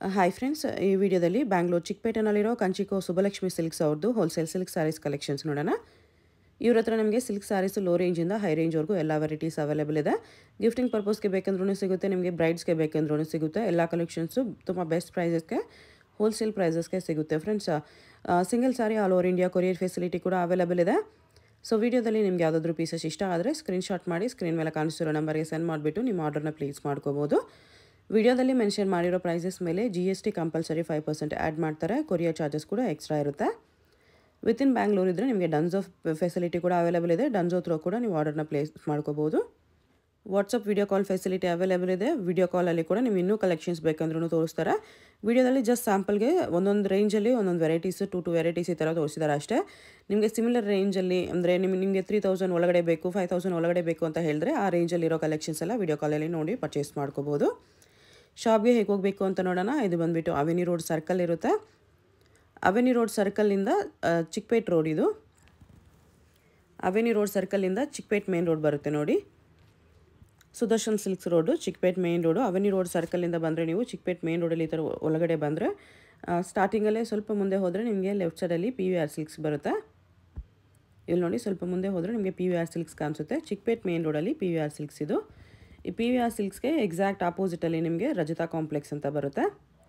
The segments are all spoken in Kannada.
ಹಾಯ್ ಫ್ರೆಂಡ್ಸ್ ಈ ವಿಡಿಯೋದಲ್ಲಿ ಬ್ಯಾಂಗ್ಳೂರು ಚಿಕ್ಕಪೇಟೆನಲ್ಲಿರೋ ಕಂಚಿಕೋ ಸುಬ್ಬಲಕ್ಷ್ಮಿ ಸಿಲ್ಕ್ಸ್ ಅವ್ರದ್ದು ಹೋಲ್ಸೇಲ್ ಸಿಲ್ಕ್ ಸ್ಯಾರೀಸ್ ಕಲೆಕ್ಷನ್ಸ್ ನೋಡೋಣ ಇವ್ರ ಹತ್ರ ನಮಗೆ ಸಿಲ್ಕ್ ಸ್ಯಾರೀಸು ಲೋ ರೇಂಜಿಂದ ಹೈ ರೇಂಜ್ವರೆಗೂ ಎಲ್ಲ ವೆರೈಟೀಸ್ ಅವೈಲೇಬಲ್ ಇದೆ ಗಿಫ್ಟಿಂಗ್ ಪರ್ಪಸ್ಗೆ ಬೇಕಂದ್ರೂ ಸಿಗುತ್ತೆ ನಿಮಗೆ ಬ್ರೈಡ್ಸ್ಗೆ ಬೇಕಂದ್ರೂ ಸಿಗುತ್ತೆ ಎಲ್ಲ ಕಲೆಕ್ಷನ್ಸು ತುಂಬ ಬೆಸ್ಟ್ ಪ್ರೈಸಸ್ಗೆ ಹೋಲ್ಸೇಲ್ ಪ್ರೈಸಸ್ಗೆ ಸಿಗುತ್ತೆ friends single sari all over India courier facility ಕೂಡ ಅವೈಲೇಬಲ್ ಇದೆ ಸೊ ವಿಡಿಯೋದಲ್ಲಿ ನಿಮ್ಗೆ ಯಾವುದಾದ್ರೂ ಪೀಸಸ್ ಇಷ್ಟ ಆದರೆ ಸ್ಕ್ರೀನ್ಶಾಟ್ ಮಾಡಿ ಸ್ಕ್ರೀನ್ ಮೇಲೆ ಕಾಣಿಸ್ತಿರೋ ನಂಬರ್ಗೆ ಸೆಂಡ್ ಮಾಡಿಬಿಟ್ಟು ನಿಮ್ಮ ಆರ್ಡರ್ನ ಪ್ಲೇಸ್ ಮಾಡ್ಕೋಬೋದು ವಿಡಿಯೋದಲ್ಲಿ ಮೆನ್ಷನ್ ಮಾಡಿರೋ ಪ್ರೈಸಸ್ ಮೇಲೆ G S T compulsory five percent add ಮಾಡ್ತಾರೆ ಕೊರಿಯರ್ ಚಾರ್ಜಸ್ ಕೂಡ ಎಕ್ಸ್ಟ್ರಾ ಇರುತ್ತೆ ವಿತಿನ್ ಬ್ಯಾಂಗ್ಳೂರ್ ಇದ್ದರೆ ನಿಮಗೆ ಡನ್ಸೋ ಫೆಸಿಲಿಟಿ ಕೂಡ ಅವೈಲೇಬಲ್ ಇದೆ ಡನ್ಸೋ ಥ್ರೋ ಕೂಡ ನೀವು ಆರ್ಡರ್ನ ಪ್ಲೇಸ್ ಮಾಡ್ಕೋಬೋದು WhatsApp video call facility available ಇದೆ ವಿಡಿಯೋ ಕಾಲಲ್ಲಿ ಕೂಡ ನೀವು ಇನ್ನೂ ಕಲೆಕ್ಷನ್ಸ್ ಬೇಕಂದ್ರೂ ತೋರಿಸ್ತಾರೆ ವಿಡಿಯೋದಲ್ಲಿ ಜಸ್ಟ್ ಸ್ಯಾಂಪಲ್ಗೆ ಒಂದೊಂದು ರೇಂಜಲ್ಲಿ ಒಂದೊಂದು ವೆರೈಟೀಸ್ ಟು ಟು ವೆರೈಟೀಸ್ ಈ ಥರ ತೋರಿಸಿದ್ದಾರೆ ಅಷ್ಟೇ ನಿಮಗೆ ಸಿಮಿಲರ್ ರೇಂಜಲ್ಲಿ ಅಂದರೆ ನಿಮಗೆ ನಿಮಗೆ ತ್ರೀ ತೌಸಂಡ್ ಒಳಗಡೆ ಬೇಕು ಫೈವ್ ತೌಸಂಡ್ ಒಳಗಡೆ ಬೇಕು ಅಂತ ಹೇಳಿದ್ರೆ ಆ ರೇಂಜಲ್ಲಿರೋ ಕಲೆಕ್ಷನ್ಸ್ ಎಲ್ಲ ವಿಡಿಯೋ ಕಾಲಲ್ಲಿ ನೋಡಿ ಪರ್ಚೇಸ್ ಮಾಡ್ಕೋಬೋದು ಶಾಪ್ಗೆ ಹೇಗೆ ಹೋಗಬೇಕು ಅಂತ ನೋಡೋಣ ಇದು ಬಂದುಬಿಟ್ಟು ಅವೆನ್ಯೂ ರೋಡ್ ಸರ್ಕಲ್ ಇರುತ್ತೆ ಅವೆನ್ಯೂ ರೋಡ್ ಸರ್ಕಲಿಂದ ಚಿಕ್ಕಪೇಟ್ ರೋಡ್ ಇದು ಅವೆನ್ಯೂ ರೋಡ್ ಸರ್ಕಲಿಂದ ಚಿಕ್ಕಪೇಟ್ ಮೇನ್ ರೋಡ್ ಬರುತ್ತೆ ನೋಡಿ Sudarshan silks road Chickpet Main Road Avenue Road ಸರ್ಕಲಿಂದ ಬಂದರೆ ನೀವು ಚಿಕ್ಕಪೇಟ್ ಮೇನ್ ರೋಡಲ್ಲಿ ಈ ಥರ ಒಳಗಡೆ ಬಂದರೆ ಸ್ಟಾರ್ಟಿಂಗಲ್ಲೇ ಸ್ವಲ್ಪ ಮುಂದೆ ಹೋದರೆ ನಿಮಗೆ ಲೆಫ್ಟ್ ಸೈಡಲ್ಲಿ ಪಿ ವಿ ಆರ್ ಸಿಲ್ಕ್ಸ್ ಬರುತ್ತೆ ಇಲ್ಲಿ ನೋಡಿ ಸ್ವಲ್ಪ ಮುಂದೆ ಹೋದರೆ ನಿಮಗೆ ಪಿ ವಿ ಆರ್ ಸಿಲ್ಕ್ಸ್ ಕಾಣಿಸುತ್ತೆ ಚಿಕ್ಕಪೇಟ್ ಮೇನ್ ರೋಡಲ್ಲಿ ಪಿ ವಿ ಆರ್ ಸಿಲ್ಕ್ಸ್ ಇದು ಈ ಪಿ ವಿ ಆರ್ ಸಿಲ್ಕ್ಸ್ಗೆ ಎಕ್ಸಾಕ್ಟ್ ಆಪೋಸಿಟಲ್ಲಿ ನಿಮಗೆ ರಜತಾ ಕಾಂಪ್ಲೆಕ್ಸ್ ಅಂತ ಬರುತ್ತೆ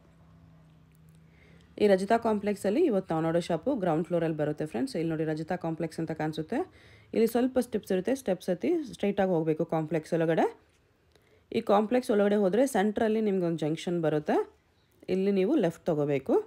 ಈ ರಜತಾ ಕಾಂಪ್ಲೆಕ್ಸಲ್ಲಿ ಇವತ್ತು ನಾವು ನೋಡೋ ಶಾಪು ಗ್ರೌಂಡ್ ಫ್ಲೋರಲ್ಲಿ ಬರುತ್ತೆ ಫ್ರೆಂಡ್ಸ್ ಇಲ್ಲಿ ನೋಡಿ ರಜತಾ ಕಾಂಪ್ಲೆಕ್ಸ್ ಅಂತ ಕಾಣಿಸುತ್ತೆ ಇಲ್ಲಿ ಸ್ವಲ್ಪ ಸ್ಟೆಪ್ಸ್ ಇರುತ್ತೆ ಸ್ಟೆಪ್ಸ್ ಹತ್ತಿ ಸ್ಟ್ರೈಟಾಗಿ ಹೋಗಬೇಕು ಕಾಂಪ್ಲೆಕ್ಸ್ ಒಳಗಡೆ ಈ ಕಾಂಪ್ಲೆಕ್ಸ್ ಒಳಗಡೆ ಹೋದರೆ ಸೆಂಟ್ರಲ್ಲಿ ನಿಮ್ಗೆ ಒಂದು ಜಂಕ್ಷನ್ ಬರುತ್ತೆ ಇಲ್ಲಿ ನೀವು ಲೆಫ್ಟ್ ತೊಗೋಬೇಕು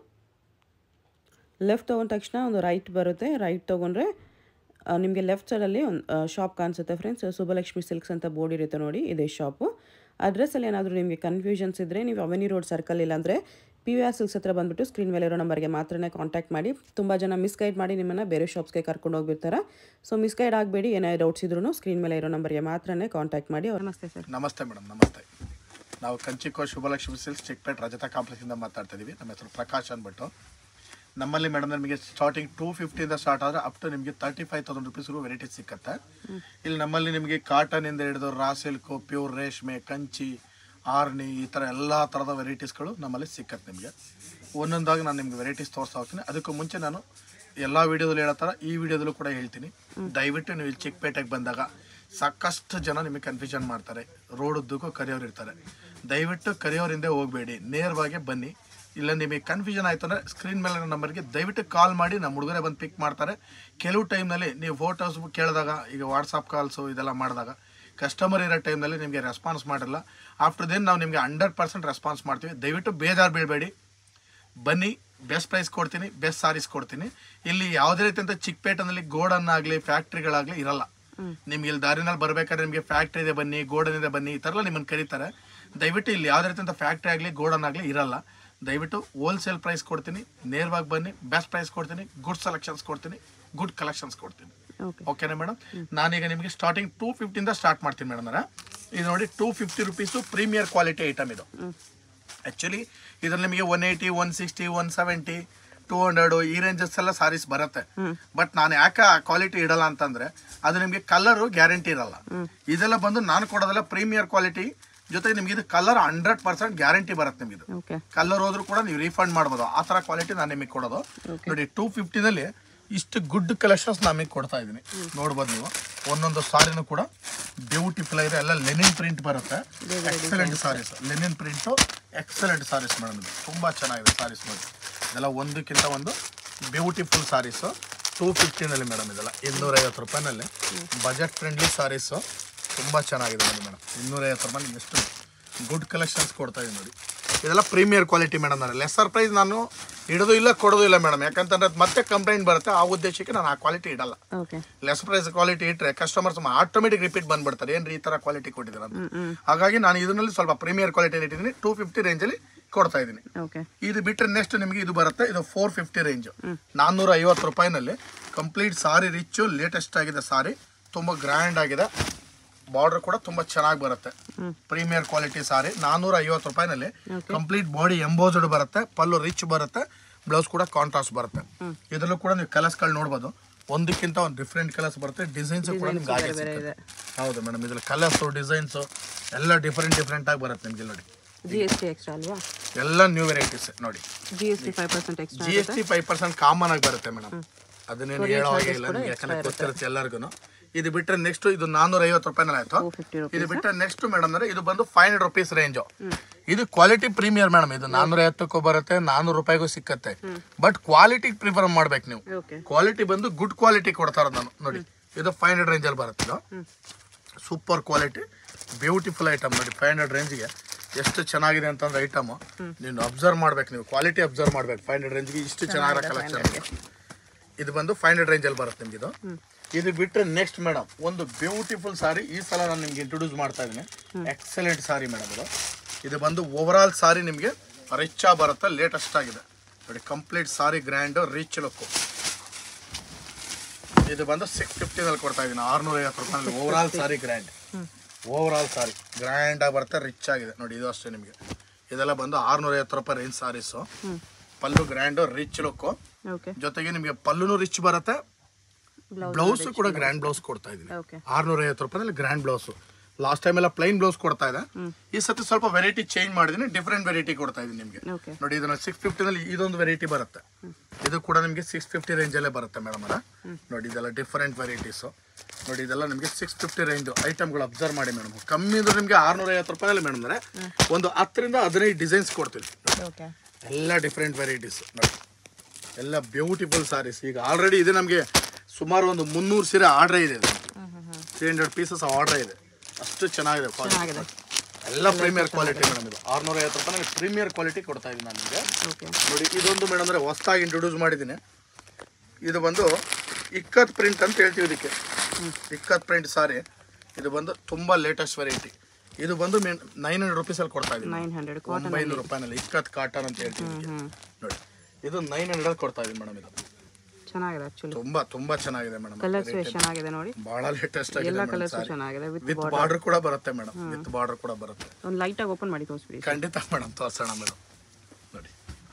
ಲೆಫ್ಟ್ ತೊಗೊಂಡ ತಕ್ಷಣ ಒಂದು ರೈಟ್ ಬರುತ್ತೆ ರೈಟ್ ತೊಗೊಂಡ್ರೆ ನಿಮಗೆ ಲೆಫ್ಟ್ ಸೈಡಲ್ಲಿ ಒಂದು ಶಾಪ್ ಕಾಣಿಸುತ್ತೆ ಫ್ರೆಂಡ್ಸ್ ಸುಬ್ಬಲಕ್ಷ್ಮಿ ಸಿಲ್ಕ್ಸ್ ಅಂತ ಬೋರ್ಡ್ ಇರುತ್ತೆ ನೋಡಿ ಇದೇ ಶಾಪು ಅಡ್ರೆಸ್ಸಲ್ಲಿ ಏನಾದರೂ ನಿಮಗೆ ಕನ್ಫ್ಯೂಷನ್ಸ್ ಇದ್ದರೆ ನೀವು ಅವೆನ್ಯೂ ರೋಡ್ ಸರ್ಕಲ್ ಇಲ್ಲಾಂದರೆ ಪಿ ವಿ ಆರ್ ಸಿಲ್ಕ್ಸ್ ಹತ್ರ ಬಂದುಬಿಟ್ಟು ಸ್ಕ್ರೀನ್ ಮೇಲೆ ಇರೋ ನಂಬರ್ಗೆ ಮಾತ್ರನೇ ಕಾಂಟ್ಯಾಕ್ಟ್ ಮಾಡಿ ತುಂಬ ಜನ ಮಿಸ್ಗೈಡ್ ಮಾಡಿ ನಿಮ್ಮನ್ನು ಬೇರೆ ಶಾಪ್ಸ್ಗೆ ಕರ್ಕೊಂಡು ಹೋಗ್ಬಿರ್ತಾರೆ ಸೊ ಮಿಸ್ಗೈಡ್ ಆಗಬೇಡಿ ಏನೇ ಡೌಟ್ಸ್ ಇದ್ರೂ ಸ್ಕ್ರೀನ್ ಮೇಲೆ ಇರೋ ನಂಬರ್ಗೆ ಮಾತ್ರನೇ ಕಾಂಟ್ಯಾಕ್ಟ್ ಮಾಡಿ ಅವ್ರು ನಮಸ್ತೆ ಸರ್ ನಮಸ್ತೆ ಮೇಡಮ್ ನಮಸ್ತೆ ನಾವು ಕಂಚಿಕೋ ಶುಭಲಕ್ಷ್ಮಿ ಸಿಲ್ಕ್ಸ್ ಚಿಕ್ಕಪೇಟ್ ರಜತಾ ಕಾಂಪ್ಲೆಕ್ಸಿಂದ ಮಾತಾಡ್ತಾ ಇದೀವಿ ನಮ್ಮ ಹೆಸರು ಪ್ರಕಾಶ್ ಅಂದ್ಬಿಟ್ಟು ನಮ್ಮಲ್ಲಿ ಮೇಡಮ್ ನಿಮಗೆ ಸ್ಟಾರ್ಟಿಂಗ್ ಟೂ ಫಿಫ್ಟಿಯಿಂದ ಸ್ಟಾರ್ಟ್ ಆದರೆ ಅಪ್ ಟು ನಿಮಗೆ ತರ್ಟಿ ಫೈವ್ ತೌಸಂಡ್ ರುಪೀಸ್ಗೂ ವೆರೈಟೀಸ್ ಸಿಕ್ಕತ್ತೆ ಇಲ್ಲಿ ನಮ್ಮಲ್ಲಿ ನಿಮಗೆ ಕಾಟನಿಂದ ಹಿಡಿದು ರಾ ಸಿಲ್ಕು ಪ್ಯೂರ್ ರೇಷ್ಮೆ ಕಂಚಿ ಆರ್ನಿ ಈ ಥರ ಎಲ್ಲ ಥರದ ವೆರೈಟೀಸ್ಗಳು ನಮ್ಮಲ್ಲಿ ಸಿಕ್ಕತ್ತೆ ನಿಮಗೆ ಒಂದೊಂದಾಗಿ ನಾನು ನಿಮ್ಗೆ ವೆರೈಟೀಸ್ ತೋರಿಸ್ತಾ ಹೋಗ್ತೀನಿ ಅದಕ್ಕೂ ಮುಂಚೆ ನಾನು ಎಲ್ಲ ವಿಡಿಯೋದಲ್ಲಿ ಹೇಳೋ ಥರ ಈ ವಿಡಿಯೋದಲ್ಲೂ ಕೂಡ ಹೇಳ್ತೀನಿ ದಯವಿಟ್ಟು ನೀವು ಇಲ್ಲಿ ಚಿಕ್ಕಪೇಟೆಗೆ ಬಂದಾಗ ಸಾಕಷ್ಟು ಜನ ನಿಮಗೆ ಕನ್ಫ್ಯೂಷನ್ ಮಾಡ್ತಾರೆ ರೋಡ್ ಉದ್ದಕ್ಕೂ ಕರೆಯೋರು ಇರ್ತಾರೆ ದಯವಿಟ್ಟು ಕರೆಯೋರಿಂದ ಹೋಗಬೇಡಿ ನೇರವಾಗಿ ಬನ್ನಿ ಇಲ್ಲ ನಿಮಗೆ ಕನ್ಫ್ಯೂಷನ್ ಆಯಿತು ಅಂದರೆ ಸ್ಕ್ರೀನ್ ಮೇಲೆ ನಂಬರ್ಗೆ ದಯವಿಟ್ಟು ಕಾಲ್ ಮಾಡಿ ನಮ್ಮ ಹುಡುಗರೇ ಬಂದು ಪಿಕ್ ಮಾಡ್ತಾರೆ ಕೆಲವು ಟೈಮ್ನಲ್ಲಿ ನೀವು ಫೋಟೋಸ್ ಕೇಳಿದಾಗ ಈಗ ವಾಟ್ಸಪ್ ಕಾಲ್ಸು ಇದೆಲ್ಲ ಮಾಡಿದಾಗ ಕಸ್ಟಮರ್ ಇರೋ ಟೈಮ್ನಲ್ಲಿ ನಿಮಗೆ ರೆಸ್ಪಾನ್ಸ್ ಮಾಡಿರಲ್ಲ ಆಫ್ಟರ್ ದೆನ್ ನಾವು ನಿಮಗೆ ಹಂಡ್ರೆಡ್ ಪರ್ಸೆಂಟ್ ರೆಸ್ಪಾನ್ಸ್ ಮಾಡ್ತೀವಿ ದಯವಿಟ್ಟು ಬೇಜಾರು ಬೀಳಬೇಡಿ ಬನ್ನಿ ಬೆಸ್ಟ್ ಪ್ರೈಸ್ ಕೊಡ್ತೀನಿ ಬೆಸ್ಟ್ ಸಾರೀಸ್ ಕೊಡ್ತೀನಿ ಇಲ್ಲಿ ಯಾವುದೇ ರೀತಿಯಂತ ಚಿಕ್ಕಪೇಟೆನಲ್ಲಿ ಗೋಡನ್ ಆಗಲಿ ಫ್ಯಾಕ್ಟ್ರಿಗಳಾಗಲಿ ಇರಲ್ಲ ನಿಮ್ಗೆ ಇಲ್ಲಿ ದಾರಿನಲ್ಲಿ ಬರ್ಬೇಕಾದ್ರೆ ನಿಮಗೆ ಫ್ಯಾಕ್ಟ್ರಿ ಇದೆ ಬನ್ನಿ ಗೋಡನ್ ಇದೆ ಬನ್ನಿ ಈ ಥರ ಎಲ್ಲ ನಿಮ್ಮನ್ನು ಕರೀತಾರೆ ದಯವಿಟ್ಟು ಇಲ್ಲಿ ಯಾವುದೇ ರೀತಿಯಂತ ಫ್ಯಾಕ್ಟ್ರಿ ಆಗಲಿ ಗೋಡನ್ ಆಗಲಿ ಇರಲ್ಲ ದಯವಿಟ್ಟು ಹೋಲ್ಸೇಲ್ ಪ್ರೈಸ್ ಕೊಡ್ತೀನಿ ನೇರವಾಗಿ ಬನ್ನಿ ಬೆಸ್ಟ್ ಪ್ರೈಸ್ ಕೊಡ್ತೀನಿ ಗುಡ್ ಸೆಲೆಕ್ಷನ್ಸ್ ಕೊಡ್ತೀನಿ ಗುಡ್ ಕಲೆಕ್ಷನ್ಸ್ ಕೊಡ್ತೀನಿ ಓಕೆ ಓಕೆನಾ ಮೇಡಮ್ ನಾನೀಗ ನಿಮಗೆ ಸ್ಟಾರ್ಟಿಂಗ್ ಟೂ ಫಿಫ್ಟಿಯಿಂದ ಸ್ಟಾರ್ಟ್ ಮಾಡ್ತೀನಿ ಮೇಡಮ್ ನಾನು ಇದು ನೋಡಿ two fifty rupees premier quality item ಇದು ಆ್ಯಕ್ಚುಲಿ ಇದ್ರಲ್ಲಿ ನಿಮಗೆ one eighty one sixty one seventy two hundred ಈ ರೇಂಜಸ್ ಎಲ್ಲ ಸಾರೀಸ್ ಬರುತ್ತೆ ಬಟ್ ನಾನು ಯಾಕೆ ಆ ಕ್ವಾಲಿಟಿ ಇಡಲ್ಲ ಅಂತಂದ್ರೆ ಅದು ನಿಮಗೆ ಕಲರು ಗ್ಯಾರಂಟಿ ಇರಲ್ಲ ಇದೆಲ್ಲ ಬಂದು ನಾನು ಕೊಡೋದಲ್ಲ ಪ್ರೀಮಿಯರ್ ಕ್ವಾಲಿಟಿ ಜೊತೆಗೆ ನಿಮ್ಗೆ ಇದು ಕಲರ್ ಹಂಡ್ರೆಡ್ ಪರ್ಸೆಂಟ್ ಗ್ಯಾರಂಟಿ ಬರುತ್ತೆ ನಿಮ್ಗೆ ಇದು ಓಕೆ ಕಲರ್ ಹೋದ್ರು ಕೂಡ ನೀವು ರೀಫಂಡ್ ಮಾಡ್ಬೋದು ಆ ಥರ ಕ್ವಾಲಿಟಿ ನಾನು ನಿಮಗೆ ಕೊಡೋದು ನೋಡಿ ಟೂ ಫಿಫ್ಟಿನಲ್ಲಿ ಇಷ್ಟು ಗುಡ್ ಕಲೆಕ್ಷನ್ಸ್ ನಮಗೆ ಕೊಡ್ತಾ ಇದ್ದೀನಿ ನೋಡ್ಬೋದು ನೀವು ಒಂದೊಂದು ಸಾರಿನೂ ಕೂಡ ಬ್ಯೂಟಿಫುಲ್ ಆಗಿದೆ ಎಲ್ಲ ಲೆನಿನ್ ಪ್ರಿಂಟ್ ಬರುತ್ತೆ excellent saris linen print excellent saris madam ಇದು ತುಂಬ ಚೆನ್ನಾಗಿದೆ ಸಾರೀಸ್ ನೋಡಿ ಇದೆಲ್ಲ ಒಂದಕ್ಕಿಂತ ಒಂದು ಬ್ಯೂಟಿಫುಲ್ ಸಾರೀಸು ಟೂ ಫಿಫ್ಟಿನಲ್ಲಿ ಮೇಡಮ್ ಇದೆಲ್ಲ ಇನ್ನೂರೈವತ್ತು ರೂಪಾಯಿನಲ್ಲಿ ಬಜೆಟ್ ಫ್ರೆಂಡ್ಲಿ ಸಾರೀಸು ತುಂಬ ಚೆನ್ನಾಗಿದೆ ನೋಡಿ ಮೇಡಮ್ ಇನ್ನೂರೈವತ್ತು ರೂಪಾಯಿ ನಿಮ್ಗೆ ಎಷ್ಟು ಗುಡ್ ಕಲೆಕ್ಷನ್ಸ್ ಕೊಡ್ತಾ ಇದ್ದೀನಿ ನೋಡಿ ಇದೆಲ್ಲ ಪ್ರೀಮಿಯರ್ ಕ್ವಾಲಿಟಿ ಮೇಡಮ್ ನಾನು ಲೆಸರ್ ಪ್ರೈಸ್ ನಾನು ಇಡೋದು ಇಲ್ಲ ಕೊಡೋದು ಇಲ್ಲ ಮೇಡಮ್ ಯಾಕಂತಂದ್ರೆ ಅದು ಮತ್ತೆ ಕಂಪ್ಲೇಂಟ್ ಬರುತ್ತೆ ಆ ಉದ್ದೇಶಕ್ಕೆ ನಾನು ಆ ಕ್ವಾಲಿಟಿ ಇಡಲ್ಲ ಓಕೆ ಲೆಸ್ ಪ್ರೈಸ್ ಕ್ವಾಲಿಟಿ ಇಟ್ಟರೆ ಕಸ್ಟಮರ್ಸ್ ಆಟೋಮೆಟಿಕ್ ರಿಪೀಟ್ ಬಂದ್ಬಿಡ್ತಾರೆ ಏನ್ರಿ ಈ ತರ ಕ್ವಾಲಿಟಿ ಕೊಟ್ಟಿದ್ದೀರ ಅಂತ ಹಾಗಾಗಿ ನಾನು ಇದರಲ್ಲಿ ಸ್ವಲ್ಪ ಪ್ರೀಮಿಯರ್ ಕ್ವಾಲಿಟಿ ಇಟ್ಟಿದ್ದೀನಿ ಟೂ ಫಿಫ್ಟಿ ರೇಂಜಲ್ಲಿ ಕೊಡ್ತಾ ಇದ್ದೀನಿ ಓಕೆ ಇದು ಬಿಟ್ಟರೆ ನೆಕ್ಸ್ಟ್ ನಿಮಗೆ ಇದು ಬರುತ್ತೆ ಇದು ಫೋರ್ ಫಿಫ್ಟಿ ರೇಂಜ್ ನಾನ್ನೂರ ಐವತ್ತು ರೂಪಾಯಿನಲ್ಲಿ ಕಂಪ್ಲೀಟ್ ಸಾರಿ ರಿಚ್ಚು ಲೇಟೆಸ್ಟ್ ಆಗಿದೆ ಸಾರಿ ತುಂಬ ಗ್ರ್ಯಾಂಡ್ ಆಗಿದೆ ಬಾರ್ಡರ್ ಕೂಡ ತುಂಬ ಚೆನ್ನಾಗಿ ಬರುತ್ತೆ ಪ್ರೀಮಿಯರ್ ಕ್ವಾಲಿಟಿ ಸಾರಿ ನಾನ್ನೂರ ಐವತ್ತು ರೂಪಾಯಿನಲ್ಲಿ ಕಂಪ್ಲೀಟ್ ಬಾಡಿ ಎಂಬೋಸ್ಡ್ ಬರುತ್ತೆ ಪಲ್ಲು ರಿಚ್ ಬರುತ್ತೆ ಬ್ಲೌಸ್ ಕೂಡ ಕಾಂಟ್ರಾಸ್ಟ್ ಬರುತ್ತೆ ಇದರಲ್ಲೂ ಕೂಡ ನೀವು ಕಲರ್ಸ್ಗಳು ನೋಡ್ಬೋದು ಒಂದಕ್ಕಿಂತ ಒಂದು ಡಿಫ್ರೆಂಟ್ ಕಲರ್ಸ್ ಬರುತ್ತೆ ಡಿಸೈನ್ಸ್ ಕೂಡ ನಿಮ್ಗೆ ಹಾಗೆ ಸಿಗುತ್ತೆ ಹೌದು ಮೇಡಮ್ ಇದ್ರಲ್ಲಿ ಕಲರ್ಸು ಡಿಸೈನ್ಸು ಎಲ್ಲ ಡಿಫ್ರೆಂಟ್ ಡಿಫ್ರೆಂಟ್ ಆಗಿ ಬರುತ್ತೆ ನಿಮಗೆ ನೋಡಿ ಜಿ ಎಸ್ ಟಿ ಎಕ್ಸ್ಟ್ರಾ ಅಲ್ವಾ ಎಲ್ಲ ನ್ಯೂ ವೆರೈಟೀಸ್ ನೋಡಿ G S T five percent extra G S T five percent common ಆಗಿ ಬರುತ್ತೆ ಮೇಡಮ್ ಅದನ್ನೇನು ಹೇಳೋ ಹಾಗೆ ಇಲ್ಲ ನಿಮ್ಗೆ ಯಾಕಂದ್ರೆ ಗೊತ್ತಿರುತ್ತೆ ಎಲ್ಲರಿಗೂ ಇದು ಬಿಟ್ಟರೆ ನೆಕ್ಸ್ಟ್ ಇದು ನಾನ್ನೂರ ಐವತ್ತು ರೂಪಾಯಿನಲ್ಲಿ ಆಯ್ತು ಟೂ ಫಿಫ್ಟಿ ರುಪೀಸ್ ಇದು ಬಿಟ್ಟರೆ ನೆಕ್ಸ್ಟ್ ಮೇಡಮ್ ಅಂದ್ರೆ ಇದು ಬಂದು ಫೈವ್ ಹಂಡ್ರೆಡ್ ರುಪೀಸ್ ರೇಂಜು ಇದು ಕ್ವಾಲಿಟಿ ಪ್ರೀಮಿಯರ್ ಮೇಡಮ್ ಇದು ನಾನ್ನೂರ ಐವತ್ತಕ್ಕೂ ಬರುತ್ತೆ ನಾನ್ನೂರು ರೂಪಾಯಿಗೂ ಸಿಕ್ಕತ್ತೆ ಬಟ್ ಕ್ವಾಲಿಟಿ ಪ್ರಿಫರ್ ಮಾಡ್ಬೇಕು ನೀವು ಓಕೆ ಕ್ವಾಲಿಟಿ ಬಂದು ಗುಡ್ ಕ್ವಾಲಿಟಿ ಕೊಡ್ತಾರೆ ನಾನು ನೋಡಿ ಇದು ಫೈವ್ ಹಂಡ್ರೆಡ್ ರೇಂಜಲ್ಲಿ ಬರುತ್ತೆ ಇದು ಸೂಪರ್ ಕ್ವಾಲಿಟಿ ಬ್ಯೂಟಿಫುಲ್ ಐಟಮ್ ನೋಡಿ ಫೈವ್ ಹಂಡ್ರೆಡ್ ರೇಂಜ್ಗೆ ಎಷ್ಟು ಚೆನ್ನಾಗಿದೆ ಅಂತಂದ್ರೆ ಐಟಮ್ ನೀನು ಅಬ್ಸರ್ವ್ ಮಾಡ್ಬೇಕು ನೀವು ಕ್ವಾಲಿಟಿ ಅಬ್ಸರ್ವ್ ಮಾಡ್ಬೇಕು ಫೈವ್ ಹಂಡ್ರೆಡ್ ರೇಂಜ್ಗೆ ಇಷ್ಟು ಚೆನ್ನಾಗಿರೋ ಕಲೆಕ್ಷನ್ ಇದು ಬಂದು ಫೈವ್ ಹಂಡ್ರೆಡ್ ರೇಂಜಲ್ಲಿ ಬರುತ್ತೆ ನಿಮ್ಗೆ ಇದು ಇದು ಬಿಟ್ಟರೆ ನೆಕ್ಸ್ಟ್ ಮೇಡಮ್ ಒಂದು ಬ್ಯೂಟಿಫುಲ್ ಸಾರಿ ಈ ಸಲ ನಾನು ನಿಮ್ಗೆ ಇಂಟ್ರೊಡ್ಯೂಸ್ ಮಾಡ್ತಾ ಇದ್ದೀನಿ ಎಕ್ಸಲೆಂಟ್ ಸಾರಿ ಮೇಡಮ್ ಇದು ಇದು ಬಂದು ಓವರ್ ಆಲ್ ಸಾರಿ ನಿಮಗೆ ರಿಚ್ ಆಗಿ ಬರುತ್ತೆ ಲೇಟೆಸ್ಟ್ ಆಗಿದೆ ನೋಡಿ complete sari grand rich look ಇದು ಬಂದು ಸಿಕ್ಸ್ ಫಿಫ್ಟಿನಲ್ಲಿ ಕೊಡ್ತಾ ಇದ್ದೀನಿ ಆರ್ನೂರ ಐವತ್ತು ರೂಪಾಯಿ over all sari grand over all sari grand ಆಗಿ ಬರುತ್ತೆ ರಿಚ್ ಆಗಿದೆ ನೋಡಿ ಇದು ಅಷ್ಟೇ ನಿಮಗೆ ಇದೆಲ್ಲ ಬಂದು ಆರ್ನೂರ ಐವತ್ತು ರೂಪಾಯಿ range saris pallu grand rich look okay ಜೊತೆಗೆ ನಿಮಗೆ ಪಲ್ಲುನು ರಿಚ್ ಬರುತ್ತೆ ಬ್ಲೌಸ್ ಕೂಡ ಗ್ರ್ಯಾಂಡ್ ಬ್ಲೌಸ್ ಕೊಡ್ತಾ ಇದ್ದೀನಿ ಓಕೆ ಆರ್ನೂರ ಐವತ್ತು ರೂಪಾಯಿನಲ್ಲಿ ಗ್ರ್ಯಾಂಡ್ ಬ್ಲೌಸ್ ಲಾಸ್ಟ್ ಟೈಮ್ ಎಲ್ಲ ಪ್ಲೈನ್ ಬ್ಲೌಸ್ ಕೊಡ್ತಾ ಇದೆ ಈ ಸತಿ ಸ್ವಲ್ಪ ವೆರೈಟಿ ಚೇಂಜ್ ಮಾಡಿದ್ದೀನಿ ಡಿಫ್ರೆಂಟ್ ವೆರೈಟಿ ಕೊಡ್ತಾ ಇದ್ದೀನಿ ನಿಮಗೆ ಓಕೆ ನೋಡಿ ಇದನ್ನ ಸಿಕ್ಸ್ ಫಿಫ್ಟಿನಲ್ಲಿ ಇದೊಂದು ವೆರೈಟಿ ಬರುತ್ತೆ ಇದು ಕೂಡ ನಿಮಗೆ ಸಿಕ್ಸ್ ಫಿಫ್ಟಿ ರೇಂಜಲ್ಲೇ ಬರುತ್ತೆ ಮೇಡಮ್ ಅಲ್ಲ ನೋಡಿ ಇದೆಲ್ಲ ಡಿಫರೆಂಟ್ ವೆರೈಟೀಸು ನೋಡಿ ಇದೆಲ್ಲ ನಿಮಗೆ ಸಿಕ್ಸ್ ಫಿಫ್ಟಿ ರೇಂಜ್ ಐಟಮ್ಗಳು ಅಬ್ಸರ್ವ್ ಮಾಡಿ ಮೇಡಮ್ ಕಮ್ಮಿ ಅಂದ್ರೆ ನಿಮಗೆ ಆರ್ನೂರ ಐವತ್ತು ರೂಪಾಯಲ್ಲಿ ಮೇಡಮ್ ಅಂದರೆ ಒಂದು ಹತ್ತರಿಂದ ಹದಿನೈದು ಡಿಸೈನ್ಸ್ ಕೊಡ್ತೀವಿ ಓಕೆ ಎಲ್ಲ ಡಿಫ್ರೆಂಟ್ ವೆರೈಟೀಸ್ ನೋಡಿ ಎಲ್ಲ ಬ್ಯೂಟಿಫುಲ್ ಸಾರೀಸ್ ಈಗ ಆಲ್ರೆಡಿ ಇದೆ ನಮಗೆ ಸುಮಾರು ಒಂದು ಮುನ್ನೂರು ಸೀರೆ ಆರ್ಡ್ರೇ ಇದೆ ತ್ರೀ ಹಂಡ್ರೆಡ್ ಪೀಸಸ್ ಆರ್ಡ್ರೇ ಇದೆ ಅಷ್ಟು ಚೆನ್ನಾಗಿದೆ quality. ಚೆನ್ನಾಗಿದೆ ಎಲ್ಲ ಪ್ರೀಮಿಯರ್ ಕ್ವಾಲಿಟಿ ಮೇಡಮ್ ಇದು ಆರ್ನೂರ ಐವತ್ತು ರೂಪಾಯಿ ಪ್ರೀಮಿಯರ್ ಕ್ವಾಲಿಟಿ ಕೊಡ್ತಾ ಇದ್ದೀನಿ ನಾನು ನಿಮಗೆ ಓಕೆ ನೋಡಿ ಇದೊಂದು ಮೇಡಮ್ ಅಂದರೆ ಹೊಸ್ದಾಗಿ ಇಂಟ್ರೊಡ್ಯೂಸ್ ಮಾಡಿದ್ದೀನಿ ಇದು ಬಂದು ಇಕ್ಕತ್ ಪ್ರಿಂಟ್ ಅಂತ ಹೇಳ್ತೀವಿ ಇದಕ್ಕೆ ಇಕ್ಕತ್ ಪ್ರಿಂಟ್ ಸಾರಿ ಇದು ಬಂದು ತುಂಬ ಲೇಟೆಸ್ಟ್ ವೆರೈಟಿ ಇದು ಬಂದು ನೈನ್ ಹಂಡ್ರೆಡ್ ರುಪೀಸಲ್ಲಿ ಕೊಡ್ತಾ ಇದ್ದೀನಿ ನೈನ್ ಹಂಡ್ರೆಡ್ ಒಂಬೈನೂರು ರೂಪಾಯಿನಲ್ಲಿ ಇಕ್ಕತ್ ಕಾಟನ್ ಅಂತ ಹೇಳ್ತೀವಿ ಇದಕ್ಕೆ. ನೋಡಿ ಇದು ನೈನ್ ಹಂಡ್ರೆಡ್ ಕೊಡ್ತಾ ಇದೀನಿ ಮೇಡಮ್ ಇದು ಚೆನ್ನಾಗಿದೆ ಆಕ್ಚುಲಿ ತುಂಬಾ ತುಂಬಾ ಚೆನ್ನಾಗಿದೆ ಮೇಡಮ್ ಕಲರ್ಸ್ ಚೆನ್ನಾಗಿದೆ ನೋಡಿ ಬಹಳ ಲೇಟೆಸ್ಟ್ ಆಗಿದೆ ಎಲ್ಲ ಮೇಡಮ್ ಕಲರ್ಸ್ ಸಾರಿ ಚೆನ್ನಾಗಿದೆ ವಿತ್ ವಿತ್ ಬಾರ್ಡರ್ ಕೂಡ ಬರುತ್ತೆ ಮೇಡಮ್ ವಿತ್ ಬಾರ್ಡರ್ ಕೂಡ ಬರುತ್ತೆ ಒಂದು ಲೈಟಾಗಿ ಓಪನ್ ಮಾಡಿ ತೋರಿಸ್ಬಿಡಿ ಖಂಡಿತ ಮೇಡಮ್ ತೋರ್ಸೋಣ ಮೇಡಮ್ ನೋಡಿ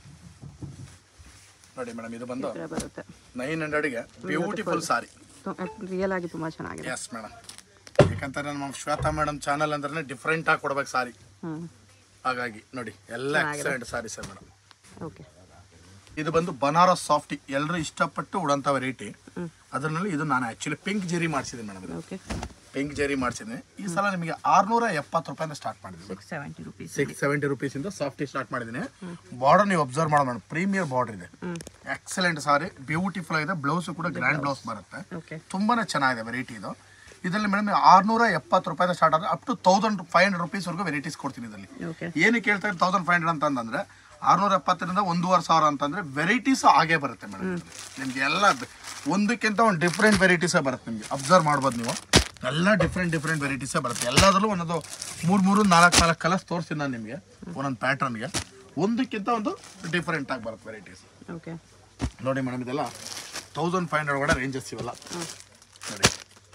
ನೋಡಿ ಮೇಡಮ್ ಇದು ಬಂದು ಈ ಥರ ಬರುತ್ತೆ ನೈನ್ ಹಂಡ್ರೆಡ್ಗೆ ಬ್ಯೂಟಿಫುಲ್ ಸಾರಿ ರಿಯಲ್ ಆಗಿ ತುಂಬಾ ಚೆನ್ನಾಗಿದೆ ಎಸ್ ಮೇಡಮ್ ಯಾಕಂತಾರೆ ನಮ್ಮ ಶ್ವೇತಾ ಮೇಡಮ್ ಚಾನಲ್ ಅಂದ್ರೆ ಡಿಫ್ರೆಂಟ್ ಆಗಿ ಕೊಡ್ಬೇಕು ಸಾರಿ ಹ್ಮ್ ಹಾಗಾಗಿ ನೋಡಿ ಎಲ್ಲ excellent sari sir madam okay ಇದು ಬಂದು ಬನಾರಸ್ ಸಾಫ್ಟಿ ಎಲ್ಲರೂ ಇಷ್ಟಪಟ್ಟು ಉಡಂತ ವೆರೈಟಿ ಅದರಲ್ಲಿ ಇದು ನಾನು ಆಕ್ಚುಲಿ ಪಿಂಕ್ ಜೆರಿ ಮಾಡಿಸಿದ್ದೀನಿ ಮೇಡಮ್ ಇದು ಓಕೆ ಪಿಂಕ್ ಜೆರಿ ಮಾಡಿಸಿದ್ದೀನಿ ಈ ಸಲ ನಿಮಗೆ ಆರ್ನೂರ ಎಪ್ಪತ್ತು ರೂಪಾಯಿಂದ ಸ್ಟಾರ್ಟ್ ಮಾಡಿದ್ದೀನಿ six seventy rupees six seventy ರುಪೀಸಿಂದ ಸಾಫ್ಟಿ ಸ್ಟಾರ್ಟ್ ಮಾಡಿದ್ದೀನಿ ಬಾರ್ಡರ್ ನೀವು ಅಬ್ಸರ್ವ್ ಮಾಡೋ ಮೇಡಮ್ ಪ್ರೀಮಿಯರ್ ಬಾರ್ಡರ್ ಇದೆ ಎಕ್ಸಲೆಂಟ್ ಸಾರಿ ಬ್ಯೂಟಿಫುಲ್ ಆಗಿದೆ ಬ್ಲೌಸ್ ಕೂಡ ಗ್ರ್ಯಾಂಡ್ ಬ್ಲೌಸ್ ಬರುತ್ತೆ ಓಕೆ ತುಂಬಾನೇ ಚೆನ್ನಾಗಿದೆ ವೆರೈಟಿ ಇದು ಇದರಲ್ಲಿ ಮೇಡಮ್ ಆರ್ನೂರ ಎಪ್ಪತ್ತು ರೂಪಾಯಿಂದ ಸ್ಟಾರ್ಟ್ ಆದರೆ up to thousand five hundred ರುಪೀಸ್ವರೆಗೂ ವೆರೈಟೀಸ್ ಕೊಡ್ತೀನಿ ಇದರಲ್ಲಿ ಓಕೆ ಏನಕ್ಕೆ ಹೇಳ್ತಾ ಇದ್ದಾರೆ ತೌಸಂಡ್ ಫೈವ್ ಹಂಡ್ರೆಡ್ ಅಂತಂದ್ರೆ ಆರ್ನೂರ ಎಪ್ಪತ್ತರಿಂದ ಒಂದೂವರೆ ಸಾವಿರ ಅಂತಂದ್ರೆ ವೆರೈಟೀಸ್ ಹಾಗೆ ಬರುತ್ತೆ ಮೇಡಮ್ ನಿಮ್ಗೆ ಎಲ್ಲ ಬೆ- ಒಂದಕ್ಕಿಂತ ಒಂದು ಡಿಫ್ರೆಂಟ್ ವೆರೈಟೀಸೇ ಬರುತ್ತೆ ನಿಮಗೆ ಅಬ್ಸರ್ವ್ ಮಾಡ್ಬೋದು ನೀವು ಎಲ್ಲ ಡಿಫ್ರೆಂಟ್ ಡಿಫ್ರೆಂಟ್ ವೆರೈಟೀಸೇ ಬರುತ್ತೆ ಎಲ್ಲದರಲ್ಲೂ ಒಂದೊಂದು ಮೂರು ಮೂರು ನಾಲ್ಕು ನಾಲ್ಕು ಕಲರ್ಸ್ ತೋರಿಸ್ತೀನಿ ನಾನು ನಿಮಗೆ ಒಂದೊಂದು ಪ್ಯಾಟರ್ನ್ಗೆ ಒಂದಕ್ಕಿಂತ ಒಂದು ಡಿಫ್ರೆಂಟ್ ಆಗಿ ಬರುತ್ತೆ ವೆರೈಟೀಸ್ ಓಕೆ ನೋಡಿ ಮೇಡಮ್ ಇದೆಲ್ಲ ತೌಸಂಡ್ ಫೈವ್ ಹಂಡ್ರೆಡ್ ಒಳಗಡೆ ರೇಂಜಸ್ ಇವೆಲ್ಲ ನೋಡಿ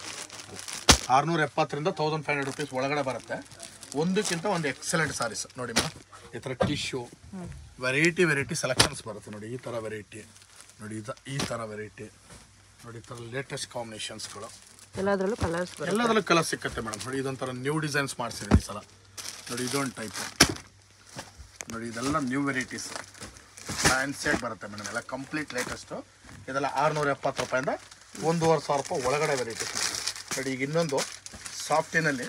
ಆರ್ನೂರ ಎಪ್ಪತ್ತರಿಂದ ತೌಸಂಡ್ ಫೈವ್ ಹಂಡ್ರೆಡ್ ರುಪೀಸ್ ಒಳಗಡೆ ಬರುತ್ತೆ ಒಂದಕ್ಕಿಂತ ಒಂದು ಎಕ್ಸಲೆಂಟ್ ಸಾರೀಸ್ ನೋಡಿ ಮೇಡಮ್ ಈ ಥರ ಟಿಶ್ಯೂ ವೆರೈಟಿ ವೆರೈಟಿ ಸೆಲೆಕ್ಷನ್ಸ್ ಬರುತ್ತೆ ನೋಡಿ ಈ ಥರ ವೆರೈಟಿ ನೋಡಿ ಇದು ಈ ಥರ ವೆರೈಟಿ ನೋಡಿ ಈ ಥರ ಲೇಟೆಸ್ಟ್ ಕಾಂಬಿನೇಷನ್ಸ್ಗಳು ಎಲ್ಲದರಲ್ಲೂ ಕಲರ್ಸ್ ಬರುತ್ತೆ ಎಲ್ಲದರಲ್ಲೂ ಕಲರ್ ಸಿಕ್ಕತ್ತೆ ಮೇಡಮ್ ನೋಡಿ ಇದೊಂಥರ ನ್ಯೂ ಡಿಸೈನ್ಸ್ ಮಾಡಿಸಿದ್ದೀನಿ ಈ ಸಲ ನೋಡಿ ಇದೊಂದು ಟೈಪು ನೋಡಿ ಇದೆಲ್ಲ ನ್ಯೂ ವೆರೈಟೀಸ್ ಫ್ಯಾನ್ಸಿಯಾಗಿ ಬರುತ್ತೆ ಮೇಡಮ್ ಎಲ್ಲ ಕಂಪ್ಲೀಟ್ ಲೇಟೆಸ್ಟು ಇದೆಲ್ಲ ಆರುನೂರ ಎಪ್ಪತ್ತು ರೂಪಾಯಿಂದ ಒಂದೂವರೆ ಸಾವಿರ ರೂಪಾಯಿ ಒಳಗಡೆ ವೆರೈಟೀಸ್ ನೋಡಿ ಈಗ ಇನ್ನೊಂದು ಸಾಫ್ಟಿನಲ್ಲಿ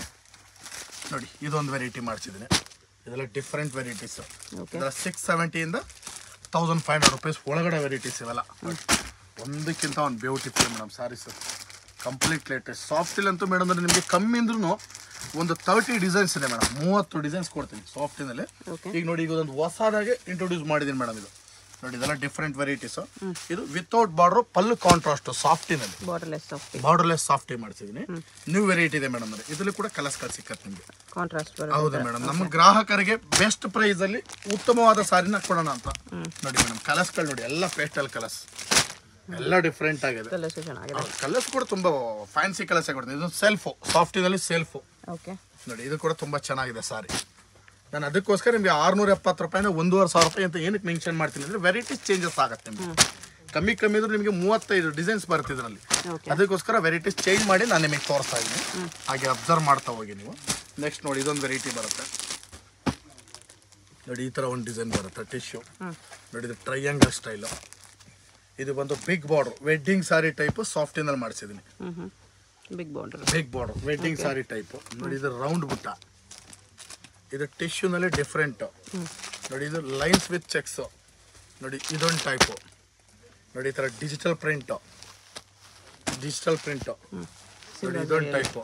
ನೋಡಿ ಇದೊಂದು ವೆರೈಟಿ ಮಾಡಿಸಿದ್ದೀನಿ ಇದೆಲ್ಲ ಡಿಫ್ರೆಂಟ್ ವೆರೈಟೀಸು ಓಕೆ ಇದೆಲ್ಲ ಸಿಕ್ಸ್ ಸೆವೆಂಟಿಯಿಂದ ತೌಸಂಡ್ ಫೈವ್ ಹಂಡ್ರೆಡ್ ರುಪೀಸ್ ಒಳಗಡೆ ವೆರೈಟೀಸ್ ಇವೆಲ್ಲ ಒಂದಕ್ಕಿಂತ ಒಂದು beautiful madam saris complete latest ಸಾಫ್ಟಿಲಂತೂ ಮೇಡಮ್ ಅಂದರೆ ನಿಮಗೆ ಕಮ್ಮಿ ಅಂದ್ರೂ ಒಂದು ತರ್ಟಿ ಡಿಸೈನ್ಸ್ ಇದೆ ಮೇಡಮ್ ಮೂವತ್ತು ಡಿಸೈನ್ಸ್ ಕೊಡ್ತೀನಿ ಸಾಫ್ಟಿನಲ್ಲಿ ಓಕೆ ಈಗ ನೋಡಿ ಈಗ ಒಂದು ಹೊಸದಾಗೆ ಇಂಟ್ರೊಡ್ಯೂಸ್ ಮಾಡಿದ್ದೀನಿ ಮೇಡಮ್ ಇದು ನೋಡಿ ಇದೆಲ್ಲ ಡಿಫ್ರೆಂಟ್ ವೆರೈಟೀಸು ಇದು ವಿತೌಟ್ ಬಾರ್ಡ್ರು ಪಲ್ಲು ಕಾಂಟ್ರಾಸ್ಟು ಸಾಫ್ಟಿನಲ್ಲಿ ಬಾರ್ಡರ್ಲೆಸ್ ಸಾಫ್ಟ್ ಬಾರ್ಡರ್ಲೆಸ್ ಸಾಫ್ಟಿ ಮಾಡಿಸಿದ್ದೀನಿ ನ್ಯೂ ವೆರೈಟಿ ಇದೆ ಮೇಡಮ್ ಅಂದರೆ ಇದರಲ್ಲಿ ಕೂಡ ಕಲರ್ಸ್ಗಳು ಸಿಕ್ಕತ್ತೆ ನಿಮಗೆ ಕಾಂಟ್ರಾಸ್ಟ್ ಬರುತ್ತೆ ಹೌದು ಮೇಡಮ್ ನಮ್ಮ ಗ್ರಾಹಕರಿಗೆ ಬೆಸ್ಟ್ ಪ್ರೈಸ್ ಅಲ್ಲಿ ಉತ್ತಮವಾದ ಸಾರಿನ ಕೊಡೋಣ ಅಂತ ನೋಡಿ ಮೇಡಮ್ ಕಲರ್ಸ್ಗಳು ನೋಡಿ ಎಲ್ಲ ಪೇಸ್ಟಲ್ ಕಲರ್ಸ್ ಎಲ್ಲ ಡಿಫ್ರೆಂಟ್ ಆಗಿದೆ ಕಲರ್ಸ್ ಚೆನ್ನಾಗಿದೆ ಕಲರ್ಸ್ ಕೂಡ ತುಂಬಾ ಫ್ಯಾನ್ಸಿ ಕಲರ್ಸ್ ಕೊಡ್ತೀನಿ ಇದು ಸೆಲ್ಫು ಸಾಫ್ಟಿನಲ್ಲಿ ಸೆಲ್ಫು ಓಕೆ ನೋಡಿ ಇದು ಕೂಡ ತುಂಬಾ ಚೆನ್ನಾಗಿದೆ ಸಾರಿ ನಾನು ಅದಕ್ಕೋಸ್ಕರ ನಿಮಗೆ ಆರ್ನೂರ ಎಪ್ಪತ್ತು ರೂಪಾಯಿಂದ ಒಂದೂವರೆ ಸಾವಿರ ರೂಪಾಯಿ ಅಂತ ಏನಕ್ಕೆ ಮೆನ್ಷನ್ ಮಾಡ್ತೀನಿ ಅಂದರೆ ವೆರೈಟೀಸ್ ಚೇಂಜಸ್ ಆಗುತ್ತೆ ನಿಮಗೆ ಕಮ್ಮಿ ಕಮ್ಮಿ ಅಂದ್ರೆ ನಿಮಗೆ ಮೂವತ್ತೈದು ಡಿಸೈನ್ಸ್ ಬರುತ್ತೆ ಇದರಲ್ಲಿ ಓಕೆ ಅದಕ್ಕೋಸ್ಕರ ವೆರೈಟೀಸ್ ಚೇಂಜ್ ಮಾಡಿ ನಾನು ನಿಮಗೆ ತೋರಿಸ್ತಾ ಇದ್ದೀನಿ ಹಾಗೆ ಅಬ್ಸರ್ವ್ ಮಾಡ್ತಾ ಹೋಗಿ ನೀವು ನೆಕ್ಸ್ಟ್ ನೋಡಿ ಇದೊಂದು ವೆರೈಟಿ ಬರುತ್ತೆ ನೋಡಿ ಈ ಥರ ಒಂದು ಡಿಸೈನ್ ಬರುತ್ತೆ ಟಿಶ್ಯೂ ಹ್ಮ್. ನೋಡಿ ಇದು ಟ್ರಯಾಂಗಲ್ ಸ್ಟೈಲು ಇದು ಬಂದು big border wedding sari type ಸಾಫ್ಟಿನಲ್ಲಿ ಮಾಡಿಸಿದ್ದೀನಿ ಹ್ಞೂ ಹ್ಞೂ big border big border wedding sari type ನೋಡಿ ಇದು ರೌಂಡ್ ಬುಟ್ಟ ಇದು ಟಿಶ್ಯೂನಲ್ಲಿ ಡಿಫ್ರೆಂಟು ನೋಡಿ ಇದು ಲೈನ್ಸ್ ವಿತ್ ಚೆಕ್ಸು ನೋಡಿ ಇದೊಂದು ಟೈಪು ನೋಡಿ ಈ ಥರ ಡಿಜಿಟಲ್ ಪ್ರಿಂಟು ಡಿಜಿಟಲ್ ಪ್ರಿಂಟು ನೋಡಿ ಇದೊಂದು type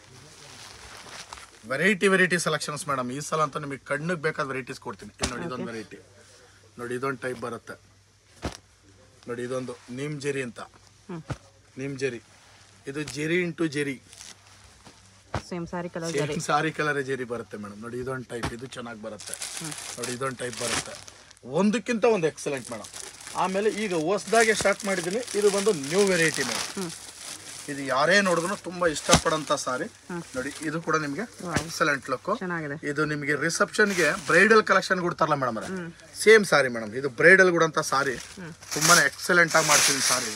variety variety selections madam ಈ ಸಲ ಅಂತ ನಿಮಗೆ ಕಣ್ಣಿಗೆ ಬೇಕಾದ ವೆರೈಟೀಸ್ ಕೊಡ್ತೀನಿ ಇಲ್ಲಿ ನೋಡಿ ಇದೊಂದು ವೆರೈಟಿ ನೋಡಿ ಇದೊಂದು ಟೈಪ್ ಬರುತ್ತೆ ನೋಡಿ ಇದೊಂದು ನೀಮ್ ಜೆರಿ ಅಂತ ಹ್ಞೂ ನೀಮ್ ಜೆರಿ ಇದು zari into zari same sari colour same sari colour zari ಬರುತ್ತೆ ಮೇಡಮ್ ನೋಡಿ ಇದೊಂದು ಟೈಪ್ ಇದು ಚೆನ್ನಾಗಿ ಬರುತ್ತೆ ನೋಡಿ ಇದೊಂದು ಟೈಪ್ ಬರುತ್ತೆ ಒಂದಕ್ಕಿಂತ ಒಂದು ಎಕ್ಸಲೆಂಟ್ ಮೇಡಮ್ ಆಮೇಲೆ ಈಗ ಹೊಸದಾಗಿ ಸ್ಟಾರ್ಟ್ ಮಾಡಿದ್ದೀನಿ ಇದು ಬಂದು ನ್ಯೂ ವೆರೈಟಿ ಮೇಡಮ್ ಇದು ಯಾರೇ ನೋಡಿದ್ರು ತುಂಬಾ ಇಷ್ಟಪಡೋಂಥ ಸಾರಿ ನೋಡಿ ಇದು ಕೂಡ ನಿಮಗೆ ಎಕ್ಸಲೆಂಟ್ ಲುಕ್ ಚೆನ್ನಾಗಿದೆ ಇದು ನಿಮಗೆ ರಿಸೆಪ್ಷನ್ಗೆ ಬ್ರೈಡಲ್ ಕಲೆಕ್ಷನ್ ಕೊಡ್ತಾರಲ್ಲ ಮೇಡಮ್ ಸೇಮ್ ಸಾರಿ ಮೇಡಮ್ ಇದು ಬ್ರೈಡಲ್ ಕೊಡಂತ ಸಾರಿ ತುಂಬಾನೇ ಎಕ್ಸಲೆಂಟ್ ಆಗಿ ಮಾಡ್ತೀನಿ ಸಾರಿ